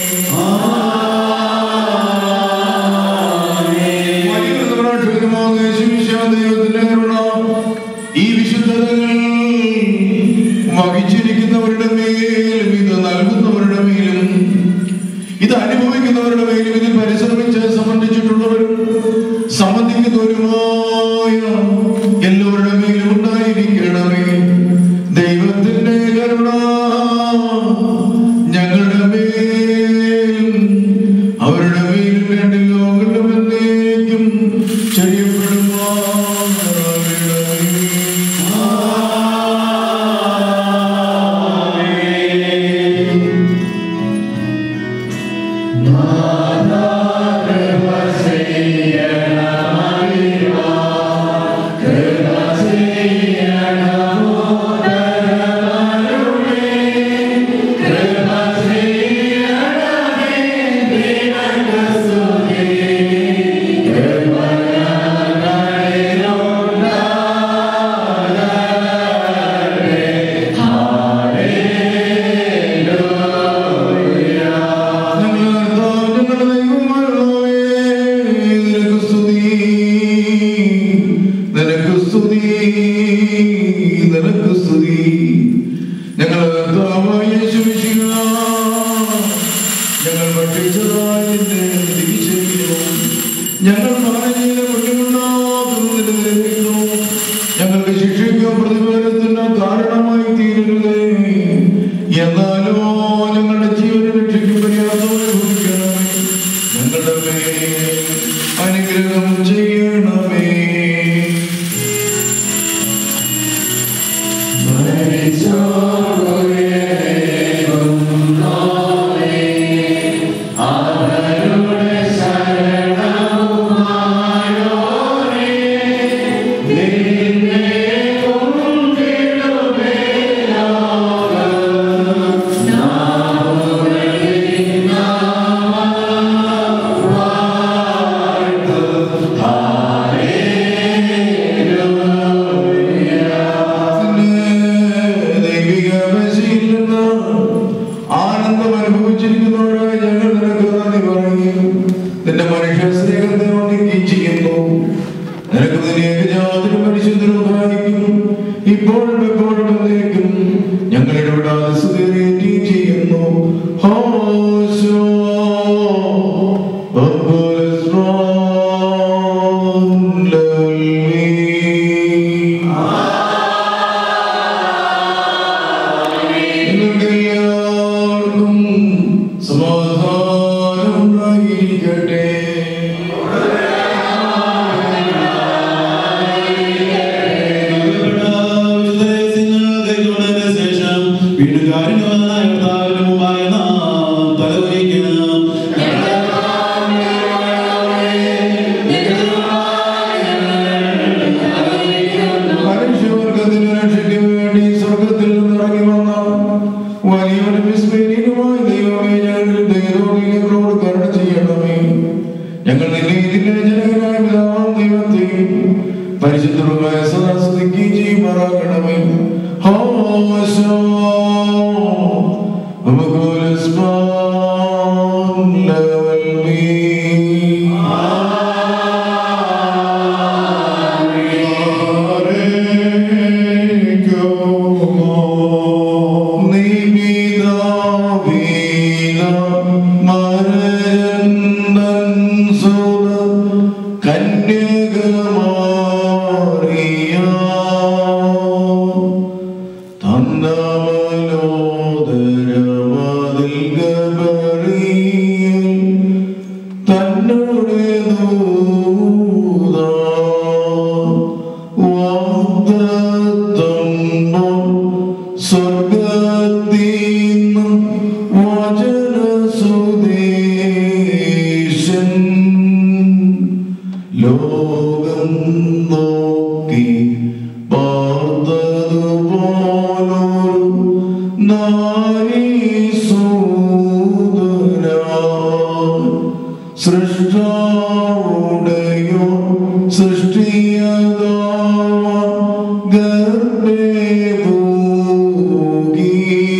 മരിക്കുന്നവരാക്ഷകരുമായ യേശുമിശിഹാ ദൈവത്തിന്റെ കരുണ ഈ വിശുദ്ധതകൾ വഹിച്ചിരിക്കുന്നവരുടെ മേലും ഇത് നൽകുന്നവരുടെ മേലും ഇത് അനുഭവിക്കുന്നവരുടെ മേലും ഇതിൽ പരിശ്രമിച്ച് സംബന്ധിച്ചിട്ടുള്ളവരും സംബന്ധിക്കുന്നവരുമായ എല്ലാവരുടെ മേലും ഉണ്ടായിരിക്കണമേ ദൈവത്തിന്റെ കരുണ ഞങ്ങളുടെ മേലും അവരുടെ മേലും രണ്ട് ലോകങ്ങളും എന്നേക്കും നിനക്ക് സ്തുതി നിനക്ക് സ്തുതി ഞങ്ങൾ കർത്താവായ യേശുമിശിഹാ, ഞങ്ങൾ പഠിച്ചതായി നിന്നെ തിരിച്ചറിയുന്നു ഞങ്ങൾ പറഞ്ഞ കുറ്റമുണ്ടാകുന്നതിന് ലഭിക്കുന്നു ഞങ്ങൾക്ക് ശിക്ഷയ്ക്കോ പ്രതിഫലത്തിനോ കാരണമായി തീരരുതേ എന്നാലോ ഞങ്ങളുടെ ജീവന രക്ഷയ്ക്ക് പര്യാപ്തമായി ഭവിക്കണമേ ഞങ്ങളുടെ മേൽ അനുഗ്രഹം ചെയ്യണമേ ദൈവിക മെസ്സിയിൽ നിന്ന് ആനന്ദം അനുഭവിച്ചിരിക്കുന്നവരായ ഞങ്ങൾ നിനക്ക് നന്ദി പറയുന്നു നിന്റെ മനുഷ്യ സ്നേഹത്തെ ഒന്നിക്കി ചെയ്യുന്നു നിനക്ക് നിന്റെ ഏകജാതിനും പരിശുദ്ധനും സഹായിക്കും ഇപ്പോഴും എപ്പോഴും എന്നേക്കും ഞങ്ങളുടെ വിടാതെ സ്തുതിയേറ്റി ചെയ്യുന്നു ഹോശോ എല്ലാവർക്കും സമാധാനം ഉണ്ടായിരിക്കട്ടെ മനുഷ്യവർഗത്തിന് രക്ഷയ്ക്ക് വേണ്ടി സ്വർഗത്തിൽ നിന്ന് ഇറങ്ങി വന്ന വലിയൊരു വിസ്മരണീയമായ ദൈവമേ ഞങ്ങൾ ദൈവങ്ങളോട് കരുണ ചെയ്യണമേ ഞങ്ങൾ നിന്നെ ഇതിന്റെ ജനകനായ പിതാവാം ദൈവത്തെയും പരിശുദ്ധമായ സദാസ്തുതിക്കുകയും ചെയ്യുമാറാകണമേ ഹോശോ തന്നോട് ദൂത വാഗ്ദത്തം സ്വർഗത്തിന്ന് വചനസുദേശൻ ലോകം നോക്കി പാർത്തതുപോലൊരു നാരീസൂദനാ സൃഷ്ടാവുടയോ സൃഷ്ടിയതാ ഗർഭേ ഭൂഗി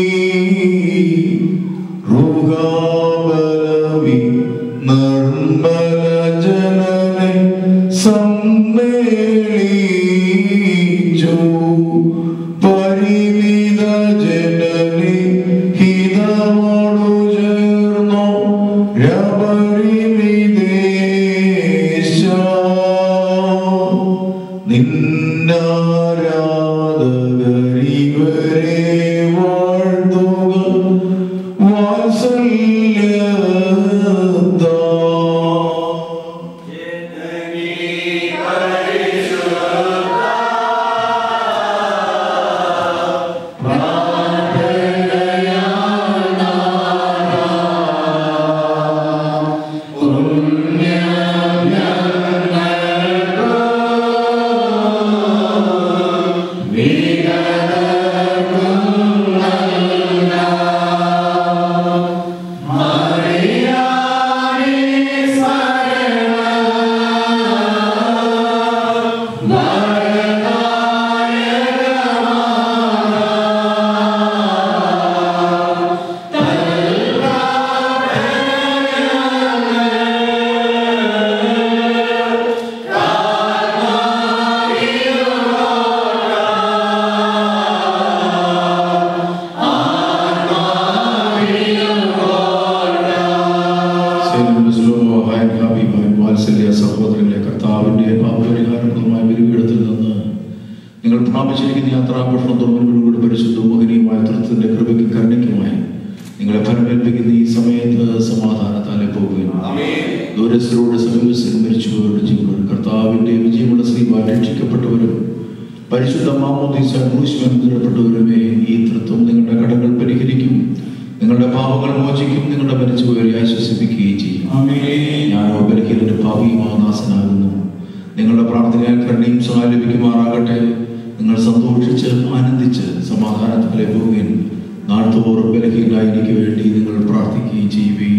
റുഗാബലവി നിർമ്മല ജനനെ സമ്മേളിച്ചു പരിമിത ജനനെ ഹിതമോടു ചേർന്നു രപരിമിദേശ നിന്നാരാധകരിവരെ വാഴ്ത്തുക വാത്സല്യത്താ വാത്സല്യ സഹോദരങ്ങളെ കർത്താവിന്റെ പാപപരിഹാരപ്രദമായ ബലിപീഠത്തിൽ നിന്ന് നിങ്ങൾ പ്രാപിച്ചിരിക്കുന്ന യാത്രാഭക്ഷണം തുറമുകളുടെ പരിശുദ്ധ മോഹനീയമായ തൃത്വത്തിന്റെ കൃപയ്ക്ക് കരുണയ്ക്കുമായി നിങ്ങളെ ഫലമേൽപ്പിക്കുന്ന ഈ സമയത്ത് സമാധാനത്താലെ പോകുകയാണ് ദൂരസ്ഥരോട് സമീപസ്ഥരും മരിച്ചുപോയവരുടെ ജീവനും കർത്താവിന്റെ വിജയമുള്ള ശ്രീമാൻ രക്ഷിക്കപ്പെട്ടവരും പരിശുദ്ധ മാമോദീസ ക്രൂശിമന്ത്രപ്പെട്ടവരുമേ ഈ തൃത്വം നിങ്ങളുടെ കടകൾ പരിഹരിക്കും നിങ്ങളുടെ പാപങ്ങൾ മോചിക്കും നിങ്ങളുടെ മരിച്ചുപോയവരെ ആശ്വസിപ്പിക്കുകയും ചെയ്യും ഞാനോ ബലഹീനന്റെ പാപിയുമാ ദാസനാകുന്നു നിങ്ങളുടെ പ്രാർത്ഥനയാൽ കരുണയും സഹായം ലഭിക്കുമാറാകട്ടെ നിങ്ങൾ സന്തോഷിച്ച് ആനന്ദിച്ച് സമാധാനത്തിലെ പോവുകയും നാട്ടുപോറും ബലഹീനായി എനിക്ക് വേണ്ടി നിങ്ങൾ പ്രാർത്ഥിക്കുകയും ചെയ്യുകയും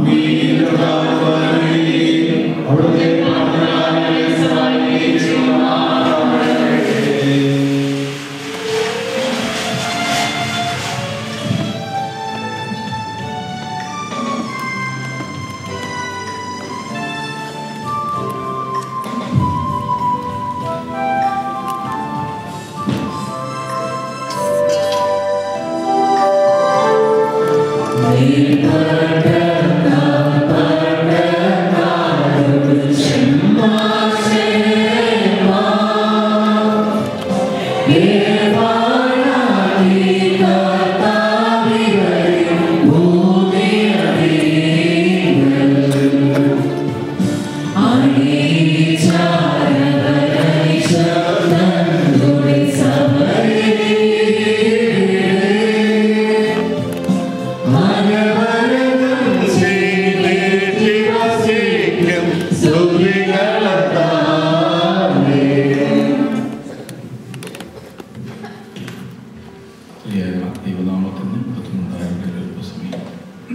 ത്രിയേക ദൈവനാമത്തിന് ബുദ്ധിമുട്ടായ സമയം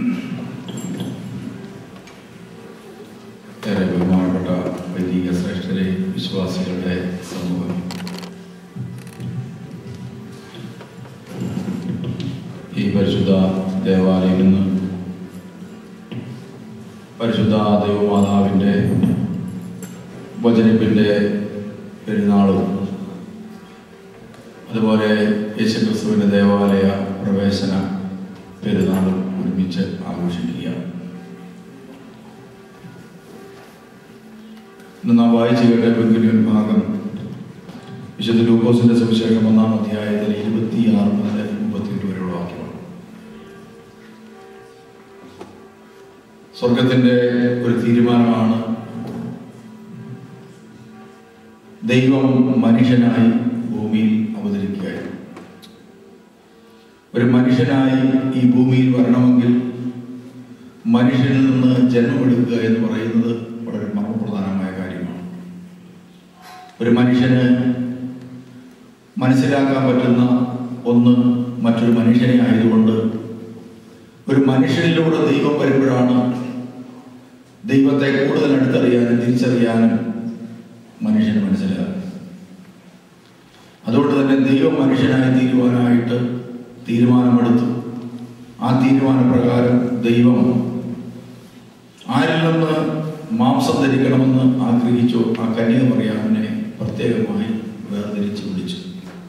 ഏറെ ബഹുമാനപ്പെട്ട വൈദിക ശ്രേഷ്ഠരെ വിശ്വാസികളുടെ സമൂഹം ഈ പരിശുദ്ധ ദേവാലയം ഇന്ന് പരിശുദ്ധ ദൈവമാതാവിൻ്റെ വചനിപ്പിൻ്റെ പെരുന്നാളും അതുപോലെ യേശുക്രിസ്തുവിൻ്റെ ദേവാലയ പ്രവേശന പെരുന്നാളും ഒരുമിച്ച് ആഘോഷിക്കുക ഇന്ന് നാം വായിച്ചു കേട്ട പെങ്കിനി ഒരു ഭാഗം വിശുദ്ധ ലൂക്കോസിന്റെ സുവിശേഷം ഒന്നാം അധ്യായത്തിൽ ഇരുപത്തിയാറ് മുതൽ മുപ്പത്തിയെട്ട് വരെയുള്ള വാക്യമാണ് സ്വർഗത്തിന്റെ ഒരു തീരുമാനമാണ് ദൈവം മനുഷ്യനായി ഭൂമിയിൽ അവതരിക്കുകയായിരുന്നു ഒരു മനുഷ്യനായി ഈ ഭൂമിയിൽ വരണമെങ്കിൽ മനുഷ്യനിൽ നിന്ന് ജന്മമെടുക്കുക എന്ന് പറയുന്നത് വളരെ മർമ്മപ്രധാനമായ കാര്യമാണ് ഒരു മനുഷ്യന് മനസ്സിലാക്കാൻ പറ്റുന്ന ഒന്ന് മറ്റൊരു മനുഷ്യനെ ആയതുകൊണ്ട് ഒരു മനുഷ്യനിലൂടെ ദൈവം വരുമ്പോഴാണ് ദൈവത്തെ കൂടുതൽ അടുത്തറിയാനും തിരിച്ചറിയാനും മനുഷ്യന് മനസ്സിലാകും അതുകൊണ്ട് തന്നെ ദൈവം മനുഷ്യനായി തീരുവാനായിട്ട് തീരുമാനമെടുത്തു ആ തീരുമാനപ്രകാരം ദൈവം ആരിൽ നിന്ന് മാംസം ധരിക്കണമെന്ന് ആഗ്രഹിച്ചോ ആ കന്യാമറിയാമിനെ പ്രത്യേകമായി വേർതിരിച്ച് വിളിച്ചു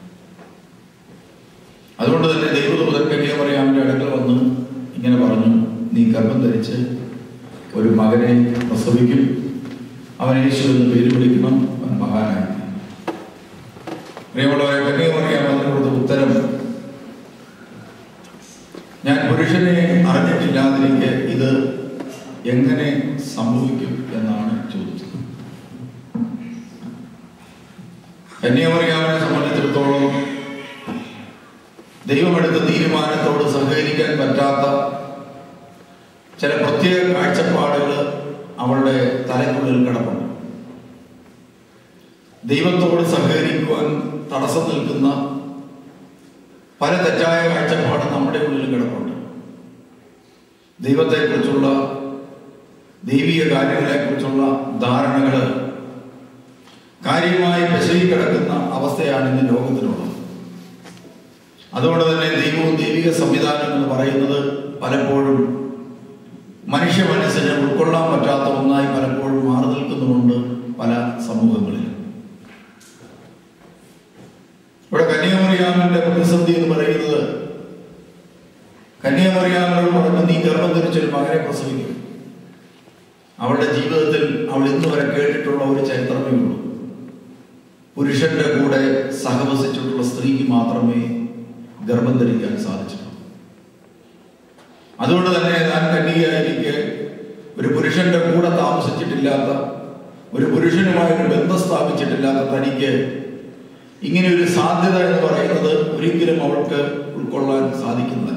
അതുകൊണ്ട് തന്നെ ദൈവദൂതൻ കന്യാമറിയാമിന്റെ അടുക്കൽ വന്ന് ഇങ്ങനെ പറഞ്ഞു നീ ഗർഭം ധരിച്ച് ഒരു മകനെ പ്രസവിക്കും അവൻ യേശു എന്ന് പേര് വിളിക്കണം അവൻ മഹാനായി പ്രിയമുള്ളവരെ കന്യാമറിയാം അതിന് കൊടുത്ത ഉത്തരം ഞാൻ പുരുഷനെ അറിഞ്ഞിട്ടില്ലാതിരിക്കെ ഇത് എങ്ങനെ സംഭവിക്കും എന്നാണ് ചോദിച്ചത് കന്യാമറിയാമിനെ സംബന്ധിച്ചിടത്തോളം ദൈവമെടുത്ത തീരുമാനത്തോട് സഹകരിക്കാൻ പറ്റാത്ത ചില പ്രത്യേക കാഴ്ചപ്പാടുകൾ അവളുടെ തലയ്ക്കുള്ളിൽ കിടപ്പുണ്ട് ദൈവത്തോട് സഹകരിക്കുവാൻ തടസ്സം നിൽക്കുന്ന പല തെറ്റായ കാഴ്ചപ്പാട് നമ്മുടെ ഉള്ളിൽ കിടപ്പുണ്ട് ദൈവത്തെക്കുറിച്ചുള്ള ദൈവിക കാര്യങ്ങളെക്കുറിച്ചുള്ള ധാരണകൾ കാര്യമായി പെശകി കിടക്കുന്ന അവസ്ഥയാണ് ഇന്ന് ലോകത്തിനുള്ളത് അതുകൊണ്ട് തന്നെ ദൈവവും ദൈവിക സംവിധാനം എന്ന് പറയുന്നത് പലപ്പോഴും മനുഷ്യ മനസ്സിന് ഉൾക്കൊള്ളാൻ പറ്റാത്ത ഒന്നായി പലപ്പോഴും മാറി നിൽക്കുന്നുമുണ്ട് പല സമൂഹങ്ങളിലും ഇവിടെ കന്യാമറിയാമിന്റെ പ്രതിസന്ധി എന്ന് പറയുന്നത് കന്യാമറിയാമിനോട് പറഞ്ഞു നീ ഗർഭം ധരിച്ചൊരു മകനെ പ്രസവിക്കും അവളുടെ ജീവിതത്തിൽ അവൾ ഇന്ന് വരെ കേട്ടിട്ടുള്ള ഒരു ചരിത്രമേ ഉള്ളൂ പുരുഷന്റെ കൂടെ സഹവസിച്ചിട്ടുള്ള സ്ത്രീക്ക് മാത്രമേ ഗർഭം ധരിക്കാൻ സാധിച്ചിട്ടുള്ളൂ അതുകൊണ്ട് തന്നെ താൻ കന്യകയായിരിക്കെ ഒരു പുരുഷന്റെ കൂടെ താമസിച്ചിട്ടില്ലാത്ത ഒരു പുരുഷനുമായി ഒരു ബന്ധം സ്ഥാപിച്ചിട്ടില്ലാത്ത തനിക്ക് ഇങ്ങനെ ഒരു സാധ്യത എന്ന് പറയുന്നത് ഒരിക്കലും അവൾക്ക് ഉൾക്കൊള്ളാൻ സാധിക്കുന്നതല്ല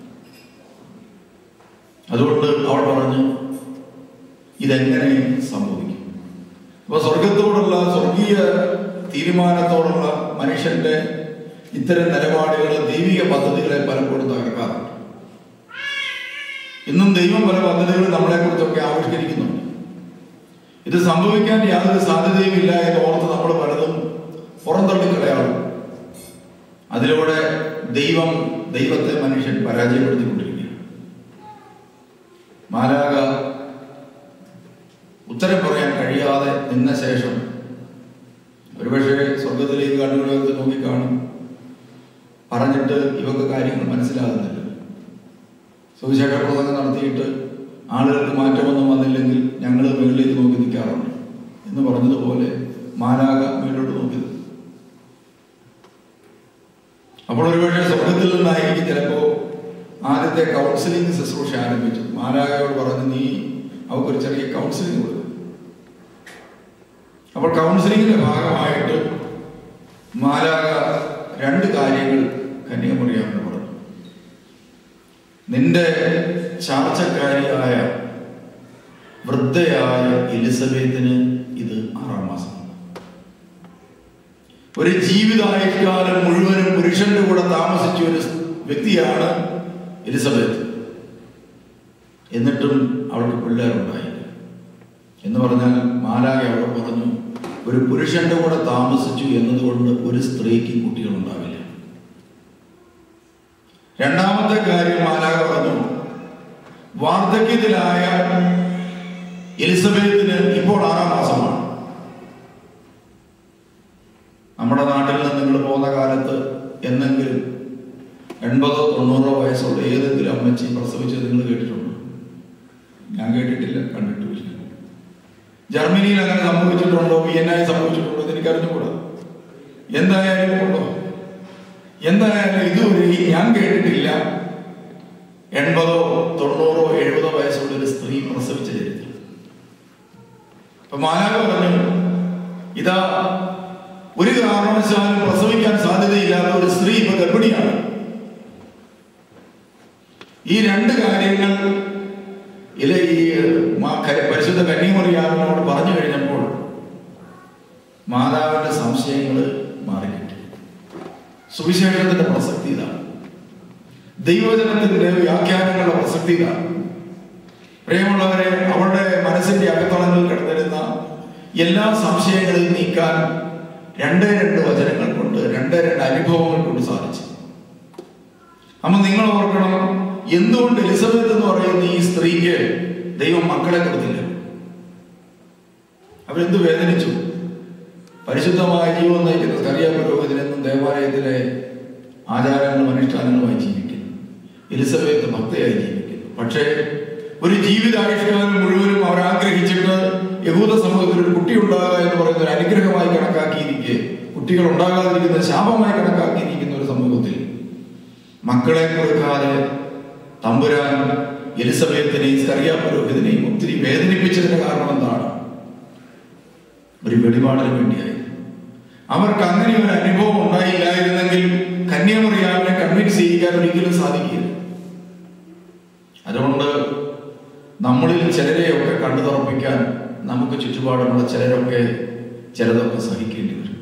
അതുകൊണ്ട് അവൾ പറഞ്ഞു ഇതെങ്ങനെ സംഭവിക്കും അപ്പൊ സ്വർഗത്തോടുള്ള സ്വർഗീയ തീരുമാനത്തോടുള്ള മനുഷ്യന്റെ ഇത്തരം നിലപാടുകൾ ദൈവിക പദ്ധതികളെ പലപ്പോഴും തകർക്കാറുണ്ട് ഇന്നും ദൈവം പല പദ്ധതികളും നമ്മളെ കുറിച്ചൊക്കെ ആവിഷ്കരിക്കുന്നുണ്ട് ഇത് സംഭവിക്കാൻ യാതൊരു സാധ്യതയും ഇല്ല എന്ന് ഓർത്ത് നമ്മൾ പലതും പുറന്തള്ളിക്കളയാളും അതിലൂടെ ദൈവം ദൈവത്തെ മനുഷ്യൻ പരാജയപ്പെടുത്തിക്കൊണ്ടിരിക്കുകയാണ് മാലാക ഉത്തരം പറയാൻ കഴിയാതെ നിന്ന ശേഷം ഒരുപക്ഷെ സ്വർഗത്തിലേക്ക് കണ്ണുകളെടുത്ത് നോക്കിക്കാണും പറഞ്ഞിട്ട് ഇവക്ക് കാര്യങ്ങൾ മനസ്സിലാകുന്നില്ല സുവിശേഷ പ്രസംഗം നടത്തിയിട്ട് ആളുകൾക്ക് മാറ്റമൊന്നും വന്നില്ലെങ്കിൽ ഞങ്ങൾ മുകളിലേക്ക് നോക്കി നിൽക്കാറുണ്ട് എന്ന് പറഞ്ഞതുപോലെ മാലാക മേലോട്ട് നോക്കിയത് അപ്പോൾ ഒരുപക്ഷെ സ്വർഗത്തിൽ നിന്നായിരിക്കും ചിലപ്പോ ആദ്യത്തെ കൗൺസിലിംഗ് ശുശ്രൂഷ ആരംഭിച്ചു മാലാകയോട് പറഞ്ഞു നീ അവക്കൊരു ചെറിയ കൗൺസിലിംഗ് കൊടുക്കും അപ്പോൾ കൗൺസിലിംഗിന്റെ ഭാഗമായിട്ട് മാലാക രണ്ട് കാര്യങ്ങൾ കന്യാകുമറിയാമെന്ന് പറഞ്ഞു നിന്റെ ചാർച്ചക്കാരിയായ വൃദ്ധയായ എലിസബത്തിന് ഇത് ആറാം മാസം ഒരു ജീവിതായുഷ്കാലം മുഴുവനും പുരുഷന്റെ കൂടെ താമസിച്ച ഒരു വ്യക്തിയാണ് എലിസബത്ത് എന്നിട്ടും അവൾക്ക് പിള്ളേരുണ്ടായില്ല എന്ന് പറഞ്ഞാൽ മാലാക അവളോട് പറഞ്ഞു ഒരു പുരുഷന്റെ കൂടെ താമസിച്ചു എന്നതുകൊണ്ട് ഒരു സ്ത്രീക്ക് കുട്ടികൾ ഉണ്ടാവില്ല രണ്ടാമത്തെ കാര്യം മാലാക പറഞ്ഞു വാർദ്ധക്യത്തിലായ എലിസബത്തിന് ഇപ്പോൾ ആറാം മാസമാണ് നമ്മുടെ നാട്ടിൽ നിന്ന് നിങ്ങൾ പോകുന്ന കാലത്ത് എന്നെങ്കിലും എൺപതോ തൊണ്ണൂറോ വയസ്സുള്ള ഏതെങ്കിലും അമ്മച്ചി പ്രസവിച്ചത് നിങ്ങൾ കേട്ടിട്ടുണ്ടോ ഞാൻ കേട്ടിട്ടില്ല കണ്ടിട്ടുമില്ല ജർമ്മനിയിൽ അങ്ങനെ സംഭവിച്ചിട്ടുണ്ടോ വിയന്നായി സംഭവിച്ചിട്ടുണ്ടോ എന്ന് എനിക്ക് അറിഞ്ഞുകൂടാ എന്തായാലും ഉണ്ടോ എന്തായാലും ഇതുവരെ ഈ ഞാൻ കേട്ടിട്ടില്ല എൺപതോ തൊണ്ണൂറോ എഴുപതോ വയസ്സുള്ള ഒരു സ്ത്രീ പ്രസവിച്ച ചരിത്രം അപ്പൊ മാലാക പറഞ്ഞു ഇതാ ഒരു കാരണവശാലും പ്രസവിക്കാൻ സാധ്യതയില്ലാത്ത ഒരു സ്ത്രീ ഇപ്പൊ ഗർഭിണിയാണ് ഈ രണ്ട് കാര്യങ്ങൾ ഇല്ല ഈ മാ- ക- പരിശുദ്ധ കന്യാമറിയാമിനോട് പറഞ്ഞു കഴിഞ്ഞപ്പോൾ മാതാവിന്റെ സംശയങ്ങൾ മാറിക്കിട്ടി സുവിശേഷത്തിന്റെ പ്രസക്തി ഇതാണ് ദൈവജനത്തിന്റെ വ്യാഖ്യാനങ്ങളുടെ പ്രസക്തി ഇതാണ് പ്രിയമുള്ളവരെ അവളുടെ മനസ്സിന്റെ എല്ലാ സംശയങ്ങളും നീക്കാൻ രണ്ട് രണ്ട് വചനങ്ങൾ കൊണ്ട് രണ്ട് രണ്ട് അനുഭവങ്ങൾ കൊണ്ട് സാധിച്ചു അപ്പൊ നിങ്ങൾ ഓർക്കണം എന്തുകൊണ്ട് എലിസബത്ത് എന്ന് പറയുന്ന ഈ സ്ത്രീക്ക് ദൈവം മക്കളെ കൊടുത്തില്ല അവരെന്ത് വേദനിച്ചു പരിശുദ്ധമായ ജീവൻ നയിക്കുന്ന കറിയ പുരോഹിതനെന്നും ദേവാലയത്തിലെ ആചാരങ്ങളും അനുഷ്ഠാനങ്ങളുമായി ജീവിക്കുന്നു എലിസബത്ത് ഭക്തയായി ജീവിക്കുന്നു പക്ഷേ ഒരു ജീവിതാവിഷ്കാരം മുഴുവനും അവർ ആഗ്രഹിച്ചിട്ട് യഹൂദ സമൂഹത്തിൽ ഒരു കുട്ടി ഉണ്ടാകുക എന്ന് പറയുന്ന ഒരു അനുഗ്രഹമായി കണക്കാക്കിയിരിക്കെ കുട്ടികൾ ഉണ്ടാകാതിരിക്കുന്ന ശാപമായി കണക്കാക്കിയിരിക്കുന്ന ഒരു സമൂഹത്തിൽ മക്കളെ കൊടുക്കാതെ തമ്പുരാൻ എലിസബത്തിനെയും സ്കറിയ പുരോഹിതനെയും ഒത്തിരി വേദനിപ്പിച്ചതിന്റെ കാരണം എന്താണ് ഒരു വെളിപാടിന് വേണ്ടിയായി അവർക്ക് അങ്ങനെ ഒരു അനുഭവം ഉണ്ടായില്ലായിരുന്നെങ്കിൽ കന്യാമറിയാമിനെ കൺവിൻസ് ചെയ്യിക്കാൻ ഒരിക്കലും സാധിക്കില്ല അതുകൊണ്ട് നമ്മളിൽ ചിലരെയൊക്കെ കണ്ടു തുറപ്പിക്കാൻ നമുക്ക് ചുറ്റുപാടുമുള്ള ചിലരൊക്കെ ചിലതൊക്കെ സഹിക്കേണ്ടി വരും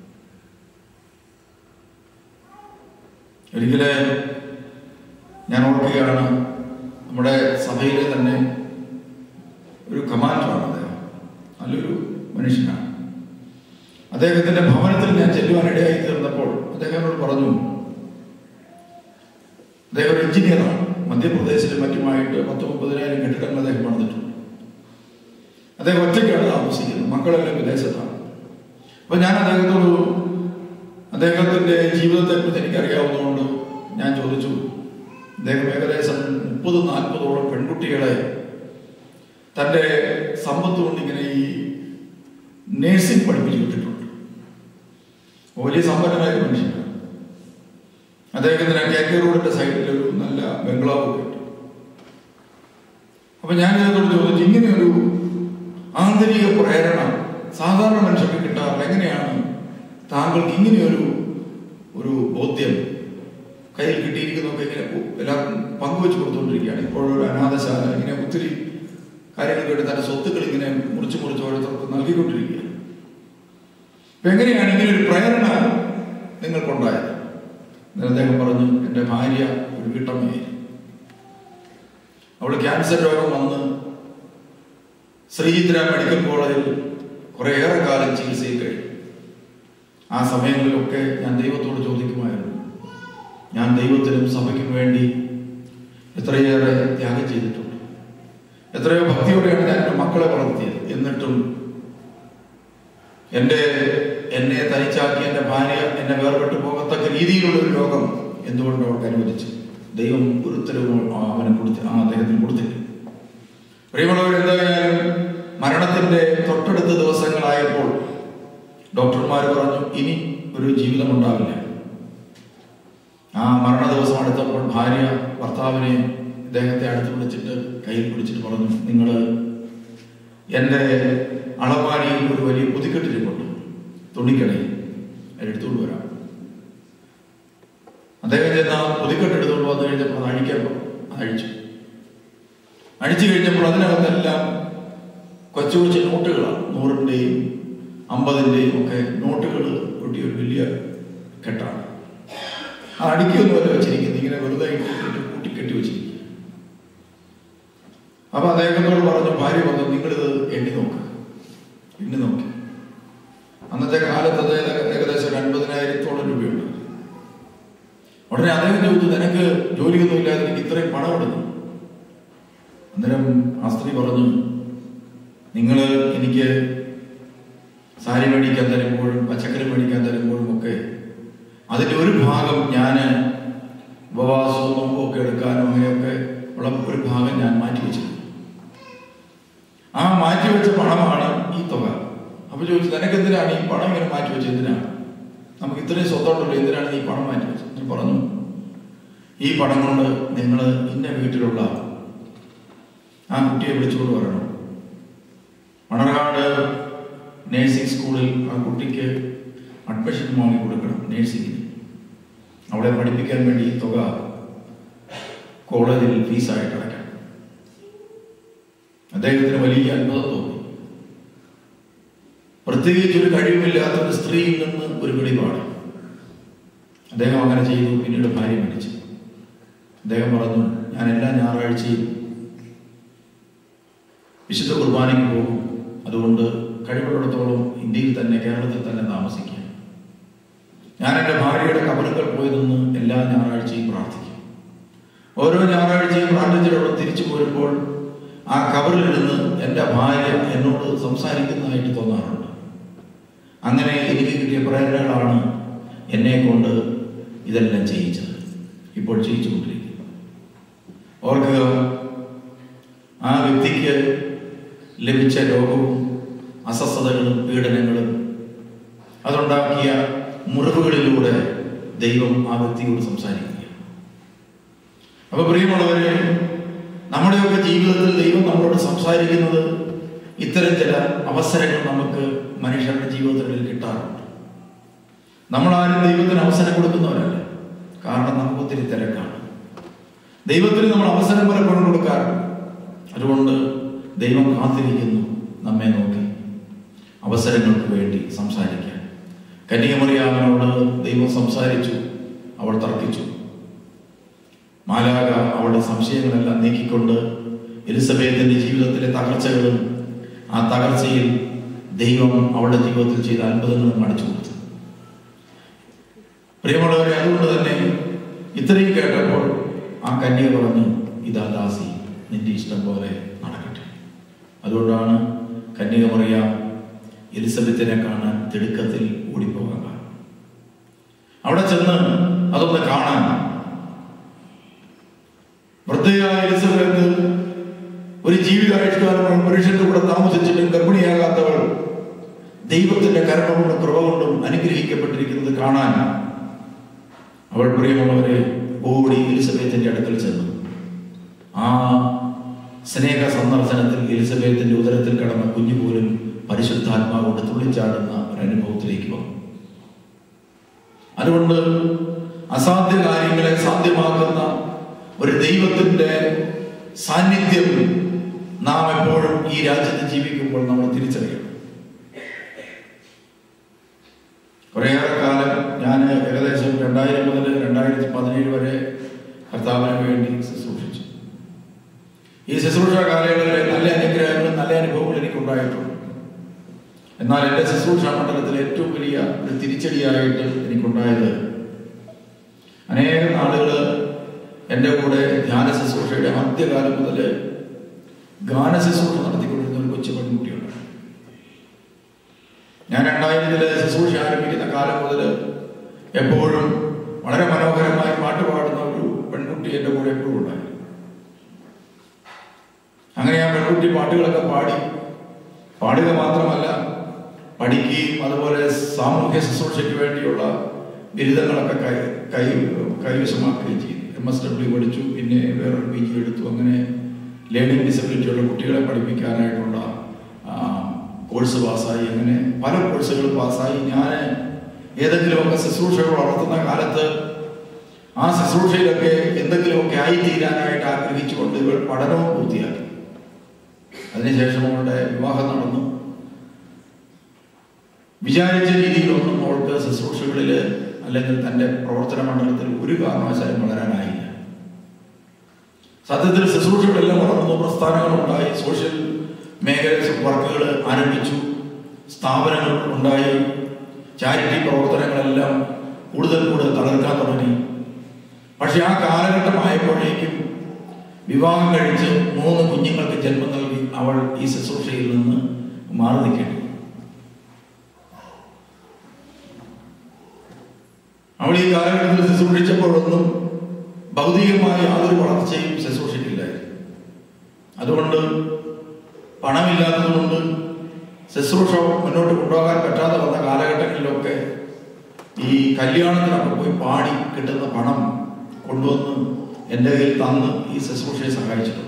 ഒരിക്കല് ഞാൻ ഓർക്കുകയാണ് നമ്മുടെ സഭയിലെ തന്നെ ഒരു കമാൻഡറാണ് അദ്ദേഹം നല്ലൊരു മനുഷ്യനാണ് അദ്ദേഹത്തിന്റെ ഭവനത്തിൽ ഞാൻ ചെല്ലുവാനിടയായി തീർന്നപ്പോൾ അദ്ദേഹം എന്നോട് പറഞ്ഞു അദ്ദേഹം ഒരു എഞ്ചിനീയറാണ് മധ്യപ്രദേശിലും മറ്റുമായിട്ട് പത്ത് മുപ്പതിനായിരം കെട്ടിടങ്ങൾ അദ്ദേഹം പണിതിട്ടുണ്ട് അദ്ദേഹം ഒറ്റയ്ക്കാണ് താമസിക്കുന്നത് മക്കളെല്ലാം വിദേശത്താണ് അപ്പൊ ഞാൻ അദ്ദേഹത്തോട് അദ്ദേഹത്തിന്റെ ജീവിതത്തെക്കുറിച്ച് എനിക്കറിയാവുന്നതുകൊണ്ട് ഞാൻ ചോദിച്ചു അദ്ദേഹം ഏകദേശം മുപ്പത് നാൽപ്പതോളം പെൺകുട്ടികളെ തന്റെ സമ്പത്ത് കൊണ്ട് ഇങ്ങനെ ഈ നേഴ്സിംഗ് പഠിപ്പിച്ചു വിട്ടിട്ടുണ്ട് വലിയ സമ്പന്നനായ ഒരു മനുഷ്യനാണ് അദ്ദേഹത്തിന് കെ കെ റോഡിന്റെ സൈഡിൽ ഒരു നല്ല ബംഗ്ലാവ് ഒക്കെ ഉണ്ട് അപ്പൊ ഞാൻ ഇതിനോട് ചോദിച്ചു ഇങ്ങനെ ഒരു ആന്തരിക പ്രേരണ സാധാരണ മനുഷ്യർക്ക് കിട്ടാറില്ല എങ്ങനെയാണ് താങ്കൾക്ക് ഇങ്ങനെ ഒരു ഒരു ബോധ്യം കയ്യിൽ കിട്ടിയിരിക്കുന്നതൊക്കെ ഇങ്ങനെ പോ- എല്ലാവർക്കും പങ്കുവെച്ച് കൊടുത്തുകൊണ്ടിരിക്കുകയാണ് ഇപ്പോഴൊരു അനാഥശാല ഇങ്ങനെ ഒത്തിരി കാര്യങ്ങൾ കേട്ട് തന്റെ സ്വത്തുക്കൾ ഇങ്ങനെ മുറിച്ച് മുറിച്ച് ഓരോരുത്തർക്ക് നൽകിക്കൊണ്ടിരിക്കുകയാണ് അപ്പൊ എങ്ങനെയാണ് ഇങ്ങനെ ഒരു പ്രേരണ നിങ്ങൾക്കുണ്ടായത് എന്നിട്ട് അദ്ദേഹം പറഞ്ഞു എൻ്റെ ഭാര്യ ഒരു വീട്ടമ്മയായിരുന്നു അവൾ ക്യാൻസർ രോഗം വന്ന് ശ്രീചിത്ര മെഡിക്കൽ കോളേജിൽ കുറേയേറെ കാലം ചികിത്സയിൽ കഴിഞ്ഞു ആ സമയങ്ങളിലൊക്കെ ഞാൻ ദൈവത്തോട് ചോദിക്കുമായിരുന്നു ഞാൻ ദൈവത്തിനും സഭയ്ക്കും വേണ്ടി എത്രയേറെ ത്യാഗം ചെയ്തിട്ടുണ്ട് എത്രയോ ഭക്തിയോടെയാണ് ഞാൻ എൻ്റെ മക്കളെ വളർത്തിയത് എന്നിട്ടും എൻ്റെ എന്നെ തനിച്ചാക്കി എൻ്റെ ഭാര്യ എന്നെ വേർപെട്ടു പോകത്തക്ക രീതിയിലുള്ള ഒരു രോഗം എന്തുകൊണ്ട് അവർക്ക് അനുവദിച്ചു ദൈവം ഒരു ഉത്തരവും അവന് കൊടുത്തി ആ അദ്ദേഹത്തിന് കൊടുത്തില്ല പ്രിയമുള്ളവർ എന്തായാലും മരണത്തിന്റെ തൊട്ടടുത്ത ദിവസങ്ങളായപ്പോൾ ഡോക്ടർമാർ പറഞ്ഞു ഇനി ഒരു ജീവിതം ഉണ്ടാവില്ല ആ മരണ ദിവസം അടുത്തപ്പോൾ ഭാര്യ ഭർത്താവിനെ ഇദ്ദേഹത്തെ അടുത്ത് വിളിച്ചിട്ട് കയ്യിൽ പിടിച്ചിട്ട് പറഞ്ഞു നിങ്ങൾ എൻ്റെ അളവാടിയിൽ ഒരു വലിയ പുതുക്കെട്ടിരിപ്പുണ്ട് തുണിക്കടയിൽ എടുത്തുകൊണ്ട് വരാം അദ്ദേഹം ചെന്ന് ആ പുതുക്കെട്ട് എടുത്തുകൊണ്ട് വന്നു കഴിഞ്ഞപ്പോൾ അത് അഴിക്കാൻ പറഞ്ഞു. അത് അഴിച്ചു അഴിച്ചു കഴിഞ്ഞപ്പോൾ അതിനകത്തെല്ലാം കൊച്ചു കൊച്ചു നോട്ടുകളാണ് നൂറിൻ്റെയും അമ്പതിൻ്റെയും ഒക്കെ നോട്ടുകൾ കൂട്ടിയ ഒരു വലിയ കെട്ടാണ് ആ അടുക്കിയൊന്നുമല്ല വെച്ചിരിക്കുന്നത് ഇങ്ങനെ വെറുതെ ഇട്ടിട്ട് കൂട്ടി കെട്ടി വെച്ചിരിക്കുക അപ്പൊ അദ്ദേഹത്തോട് പറഞ്ഞു ഭാര്യ പറഞ്ഞു നിങ്ങളിത് എണ്ണി നോക്ക് എണ്ണി നോക്കി അന്നത്തെ കാലത്ത് അത് ഏകദേശം ഒരു അൻപതിനായിരത്തോളം രൂപയുണ്ട് ഉടനെ അദ്ദേഹം ചോദിച്ചു നിനക്ക് ജോലിയൊന്നും ഇല്ലാതെ എനിക്ക് ഇത്രയും പണം ഇടുന്നു അന്നേരം ആ സ്ത്രീ പറഞ്ഞു നിങ്ങൾ എനിക്ക് സാരി മേടിക്കാൻ തരുമ്പോഴും പച്ചക്കറി മേടിക്കാൻ തരുമ്പോഴും ഒക്കെ അതിൻ്റെ ഒരു ഭാഗം ഞാൻ ഉപവാസവും നോമ്പും ഒക്കെ എടുക്കാനോ അങ്ങനെയൊക്കെ ഉള്ള ഒരു ഭാഗം ഞാൻ മാറ്റി വെച്ചിരുന്നു ആ മാറ്റി വെച്ച പണമാണ് ഈ തുക അപ്പൊ ചോദിച്ചു നിനക്ക് എന്തിനാണ് ഈ പണം ഇങ്ങനെ മാറ്റി വെച്ചത് എന്തിനാണ് നമുക്ക് ഇത്രയും സ്വന്തമുണ്ടല്ലോ എന്തിനാണ് നീ പണം മാറ്റി വെച്ചത് ഞാൻ പറഞ്ഞു ഈ പണം കൊണ്ട് നിങ്ങൾ ഇന്ന വീട്ടിലുള്ള ആ കുട്ടിയെ വിളിച്ചുകൊണ്ട് വരണം മണർകാട് നേഴ്സിംഗ് സ്കൂളിൽ ആ കുട്ടിക്ക് അഡ്മിഷൻ വാങ്ങി കൊടുക്കണം നേഴ്സിംഗിന് അവളെ പഠിപ്പിക്കാൻ വേണ്ടി ഈ തുക കോളേജിൽ ഫീസായിട്ട് അടയ്ക്കണം അദ്ദേഹത്തിന് വലിയ അത്ഭുതം തോന്നി പ്രത്യേകിച്ച് ഒരു കഴിവില്ലാത്ത ഒരു സ്ത്രീയിൽ നിന്ന് ഒരു വെളിപാട് അദ്ദേഹം അങ്ങനെ ചെയ്തു പിന്നീട് ഭാര്യ മരിച്ചു അദ്ദേഹം പറഞ്ഞു ഞാൻ എല്ലാ ഞായറാഴ്ചയും വിശുദ്ധ കുർബാനയ്ക്ക് പോകും അതുകൊണ്ട് കഴിവുള്ളിടത്തോളം ഇന്ത്യയിൽ തന്നെ കേരളത്തിൽ തന്നെ താമസിക്കുക ഞാൻ എൻ്റെ ഭാര്യയുടെ കബറുകൾ പോയി നിന്ന് എല്ലാ ഞായറാഴ്ചയും പ്രാർത്ഥിക്കും ഓരോ ഞായറാഴ്ചയും പ്രാർത്ഥിച്ചിട്ട് തിരിച്ചു പോരുമ്പോൾ ആ കബറിലിരുന്ന് എൻ്റെ ഭാര്യ എന്നോട് സംസാരിക്കുന്നതായിട്ട് തോന്നാറുണ്ട് അങ്ങനെ എനിക്ക് കിട്ടിയ പ്രേരണകളാണ് എന്നെ കൊണ്ട് ഇതെല്ലാം ചെയ്യിച്ചത് ഇപ്പോൾ ചെയ്യിച്ചുകൊണ്ടിരിക്കുന്നു ഓർക്കുക ആ വ്യക്തിക്ക് ലഭിച്ച രോഗവും അസ്വസ്ഥതകളും പീഡനങ്ങളും അതുണ്ടാക്കിയ മുറിവുകളിലൂടെ ദൈവം ആ വ്യക്തിയോട് സംസാരിക്കുക അപ്പൊ പ്രിയമുള്ളവരെ നമ്മുടെയൊക്കെ ജീവിതത്തിൽ ദൈവം നമ്മളോട് സംസാരിക്കുന്നത് ഇത്തരം ചില അവസരങ്ങൾ നമുക്ക് മനുഷ്യരുടെ ജീവിതത്തിൽ കിട്ടാറുണ്ട് നമ്മൾ ആരും ദൈവത്തിന് അവസരം കൊടുക്കുന്നവരല്ല കാരണം നമുക്ക് ഒത്തിരി തിരക്കാണ് ദൈവത്തിന് നമ്മൾ അവസരം പലപ്പോഴും കൊടുക്കാറുണ്ട് അതുകൊണ്ട് ദൈവം കാത്തിരിക്കുന്നു നമ്മെ നോക്കി അവസരങ്ങൾക്ക് വേണ്ടി സംസാരിക്കാൻ കന്യകമറിയാമനോട് ദൈവം സംസാരിച്ചു അവൾ തർക്കിച്ചു മാലാക അവളുടെ സംശയങ്ങളെല്ലാം നീക്കിക്കൊണ്ട് എലിസബേത്തിന്റെ ജീവിതത്തിലെ തകർച്ചകളും ആ തകർച്ചയിൽ ദൈവം അവളുടെ ജീവിതത്തിൽ ചെയ്ത അത്ഭുതങ്ങളും കാണിച്ചു കൊടുത്തു പ്രിയമുള്ളവരെ അതുകൊണ്ട് തന്നെ ഇത്രയും കേട്ടപ്പോൾ ആ കന്യക പറഞ്ഞു ഇതാ ദാസി നിന്റെ ഇഷ്ടം പോലെ നടക്കട്ടെ അതുകൊണ്ടാണ് കന്യക മറിയാം എലിസബത്തിനെ കാണാൻ തിടുക്കത്തിൽ ഓടിപ്പോകാൻ കാരണം അവിടെ ചെന്ന് അതൊന്ന് കാണാൻ വൃദ്ധയായ എലിസബത്ത് ഒരു ജീവിതായുഷ്കാലം പുരുഷന്റെ കൂടെ താമസിച്ചിട്ടും ഗർഭിണിയാകാത്തവൾ ദൈവത്തിന്റെ കരുണ കൊണ്ടും കൃപ കൊണ്ടും അനുഗ്രഹിക്കപ്പെട്ടിരിക്കുന്നത് കാണാൻ അവൾ പ്രിയമുള്ളവരെ ഓടി എലിസബത്തിന്റെ അടുക്കൽ ചെന്നു ആ സ്നേഹ സന്ദർശനത്തിൽ എലിസബത്തിന്റെ ഉദരത്തിൽ കിടന്ന കുഞ്ഞു പോലും പരിശുദ്ധാത്മാവോട് തുള്ളിച്ചാടുന്ന ഒരു അനുഭവത്തിലേക്ക് വന്നു അതുകൊണ്ട് അസാധ്യ കാര്യങ്ങളെ സാധ്യമാക്കുന്ന ഒരു ദൈവത്തിന്റെ സാന്നിധ്യം നാം എപ്പോഴും ഈ രാജ്യത്ത് ജീവിക്കുമ്പോൾ നമ്മൾ തിരിച്ചറിയണം കുറേയേറെ കാലം ഞാൻ ഏകദേശം രണ്ടായിരം മുതൽ രണ്ടായിരത്തി പതിനേഴ് വരെ കർത്താവിന് വേണ്ടി ശുശ്രൂഷിച്ചു ഈ ശുശ്രൂഷ കാലയളവിലെ നല്ല അനുഗ്രഹങ്ങളും നല്ല അനുഭവങ്ങളും എനിക്കുണ്ടായിട്ടുണ്ട് എന്നാൽ എൻ്റെ ശുശ്രൂഷ മണ്ഡലത്തിലെ ഏറ്റവും വലിയ ഒരു തിരിച്ചടിയായിട്ട് എനിക്കുണ്ടായത് അനേകം നാളുകൾ എൻ്റെ കൂടെ ധ്യാന ശുശ്രൂഷയുടെ ആദ്യകാലം മുതൽ ഗാന ശുശ്രൂഷ നടത്തിക്കൊണ്ടിരുന്ന ഒരു കൊച്ചു പെൺകുട്ടിയുണ്ട് ഞാൻ രണ്ടായിരത്തിലെ ശുശ്രൂഷ ആരംഭിക്കുന്ന കാലം മുതൽ എപ്പോഴും വളരെ മനോഹരമായി പാട്ട് പാടുന്ന ഒരു പെൺകുട്ടി എൻ്റെ കൂടെ എപ്പോഴും ഉണ്ടായി അങ്ങനെ ആ പെൺകുട്ടി പാട്ടുകളൊക്കെ പാടി പാടുക മാത്രമല്ല പഠിക്കുകയും അതുപോലെ സാമൂഹ്യ ശുശ്രൂഷയ്ക്ക് വേണ്ടിയുള്ള ബിരുദങ്ങളൊക്കെ കൈ കൈ കൈവശമാക്കുകയും ചെയ്തു എം എസ് ഡബ്ല്യു പഠിച്ചു പിന്നെ വേറൊരു പി ജി എടുത്തു അങ്ങനെ ലേണിംഗ് ഡിസബിലിറ്റിയുള്ള കുട്ടികളെ പഠിപ്പിക്കാനായിട്ടുള്ള ആ, കോഴ്സ് പാസ്സായി അങ്ങനെ പല കോഴ്സുകൾ പാസ്സായി ഞാൻ ഏതെങ്കിലുമൊക്കെ ശുശ്രൂഷകൾ വളർത്തുന്ന കാലത്ത് ആ ശുശ്രൂഷയിലൊക്കെ എന്തെങ്കിലുമൊക്കെ ആയിത്തീരാനായിട്ട് ആഗ്രഹിച്ചുകൊണ്ട് ഇവൾ പഠനവും പൂർത്തിയാക്കി അതിനുശേഷം അവളുടെ വിവാഹം നടന്നു വിചാരിച്ച രീതിയിലൊന്നും അവൾക്ക് ശുശ്രൂഷകളിൽ അല്ലെങ്കിൽ തൻ്റെ പ്രവർത്തന മണ്ഡലത്തിൽ ഒരു കാരണവശാലും വളരാനായില്ല സത്യത്തിൽ ശുശ്രൂഷകളെല്ലാം വളർന്നു പ്രസ്ഥാനങ്ങളുണ്ടായി സോഷ്യൽ മേഖല വർക്കുകൾ ആരംഭിച്ചു സ്ഥാപനങ്ങൾ ഉണ്ടായി ചാരിറ്റി പ്രവർത്തനങ്ങളെല്ലാം കൂടുതൽ കൂടുതൽ തളർക്കാൻ തുടങ്ങി പക്ഷെ ആ കാലഘട്ടമായപ്പോഴേക്കും വിവാഹം കഴിച്ച് മൂന്ന് കുഞ്ഞുങ്ങൾക്ക് ജന്മം നൽകി അവൾ ഈ ശുശ്രൂഷയിൽ നിന്ന് മാറി നിൽക്കേണ്ടി വന്നു. അവൾ ഈ കാലഘട്ടത്തിൽ ശുശ്രൂഷിച്ചപ്പോഴൊന്നും ഭൗതികമായ യാതൊരു വളർച്ചയും ശുശ്രൂഷയ്ക്കില്ലായിരുന്നു അതുകൊണ്ട് പണമില്ലാത്തതുകൊണ്ട് ശുശ്രൂഷ മുന്നോട്ട് കൊണ്ടുപോകാൻ പറ്റാതെ വന്ന കാലഘട്ടങ്ങളിലൊക്കെ ഈ കല്യാണത്തിനൊക്കെ പോയി പാടി കിട്ടുന്ന പണം കൊണ്ടുവന്ന് എൻ്റെ കയ്യിൽ തന്ന് ഈ ശുശ്രൂഷയെ സഹായിച്ചിട്ടുണ്ട്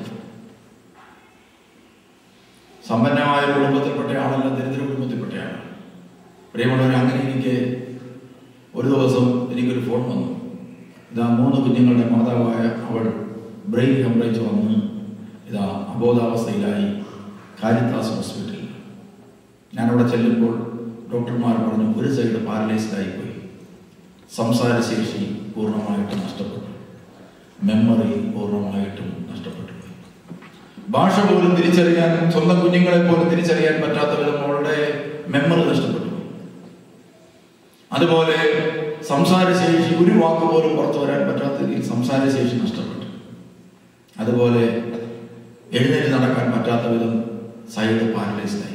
സമ്പന്നമായ ഒരു കുടുംബത്തിൽപ്പെട്ട ആളല്ല ദരിദ്ര കുടുംബത്തിൽപ്പെട്ടയാണ് പ്രിയമുള്ളവർ അങ്ങനെ എനിക്ക് ഒരു ദിവസം എനിക്കൊരു ഫോൺ വന്നു ഇതാ മൂന്ന് കുഞ്ഞുങ്ങളുടെ മാതാവായ അവൾ ബ്രെയിൻ ഹെമറേജ് വന്ന് ഇതാ അബോധാവസ്ഥയിലായി കാരിത്താസ് ഹോസ്പിറ്റലിൽ ഞാനവിടെ ചെല്ലുമ്പോൾ ഡോക്ടർമാർ പറഞ്ഞു ഒരു സൈഡ് പാരലൈസ്ഡ് ആയിപ്പോയി സംസാരശേഷി പൂർണ്ണമായിട്ടും നഷ്ടപ്പെട്ടു മെമ്മറി പൂർണ്ണമായിട്ടും നഷ്ടപ്പെട്ടു പോയി ഭാഷ പോലും തിരിച്ചറിയാൻ സ്വന്തം കുഞ്ഞുങ്ങളെ പോലും തിരിച്ചറിയാൻ പറ്റാത്ത വിധം അവളുടെ മെമ്മറി നഷ്ടപ്പെട്ടു അതുപോലെ സംസാരശേഷി ഒരു വാക്ക് പോലും പുറത്തു വരാൻ പറ്റാത്ത രീതിയിൽ സംസാരശേഷി നഷ്ടപ്പെട്ടു അതുപോലെ എഴുന്നേറ്റ് നടക്കാൻ പറ്റാത്ത വിധം സൈഡ് പാരലൈസ്ഡായി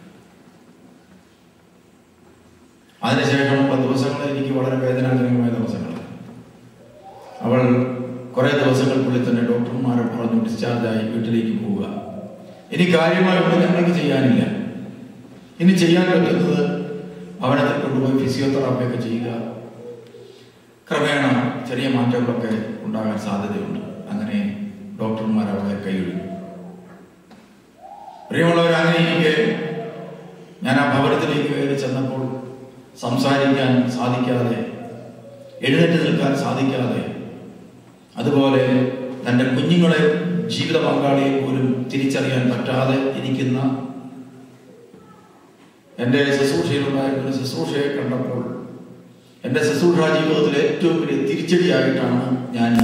അതിനുശേഷമുള്ള ദിവസങ്ങൾ എനിക്ക് വളരെ വേദനാജനകമായ ദിവസങ്ങൾ അവൾ കുറെ ദിവസങ്ങൾക്കുള്ളിൽ തന്നെ ഡോക്ടർമാരെ പറഞ്ഞു ഡിസ്ചാർജായി വീട്ടിലേക്ക് പോവുക ഇനി കാര്യമായൊന്നും ഞങ്ങൾക്ക് ചെയ്യാനില്ല ഇനി ചെയ്യാൻ പറ്റുന്നത് അവനെ കൊണ്ടുപോയി ഫിസിയോതെറാപ്പി ഒക്കെ ചെയ്യുക ക്രമേണ ചെറിയ മാറ്റങ്ങളൊക്കെ ഉണ്ടാകാൻ സാധ്യതയുണ്ട് അങ്ങനെ ഡോക്ടർമാർ അവളെ കൈയൊഴിഞ്ഞു പ്രിയമുള്ളവർ അങ്ങനെയൊക്കെ ഞാൻ ആ ഭവനത്തിലേക്ക് കയറി ചെന്നപ്പോൾ സംസാരിക്കാൻ സാധിക്കാതെ എഴുന്നേറ്റ് നിൽക്കാൻ സാധിക്കാതെ അതുപോലെ തൻ്റെ കുഞ്ഞുങ്ങളെ ജീവിത പങ്കാളിയെ പോലും തിരിച്ചറിയാൻ പറ്റാതെ ഇരിക്കുന്ന എൻ്റെ ശുശ്രൂഷയിലുണ്ടായിരുന്ന ഒരു ശുശ്രൂഷയെ കണ്ടപ്പോൾ എൻ്റെ ശുശ്രൂഷ ജീവിതത്തിലെ ഏറ്റവും വലിയ തിരിച്ചടിയായിട്ടാണ് ഞാൻ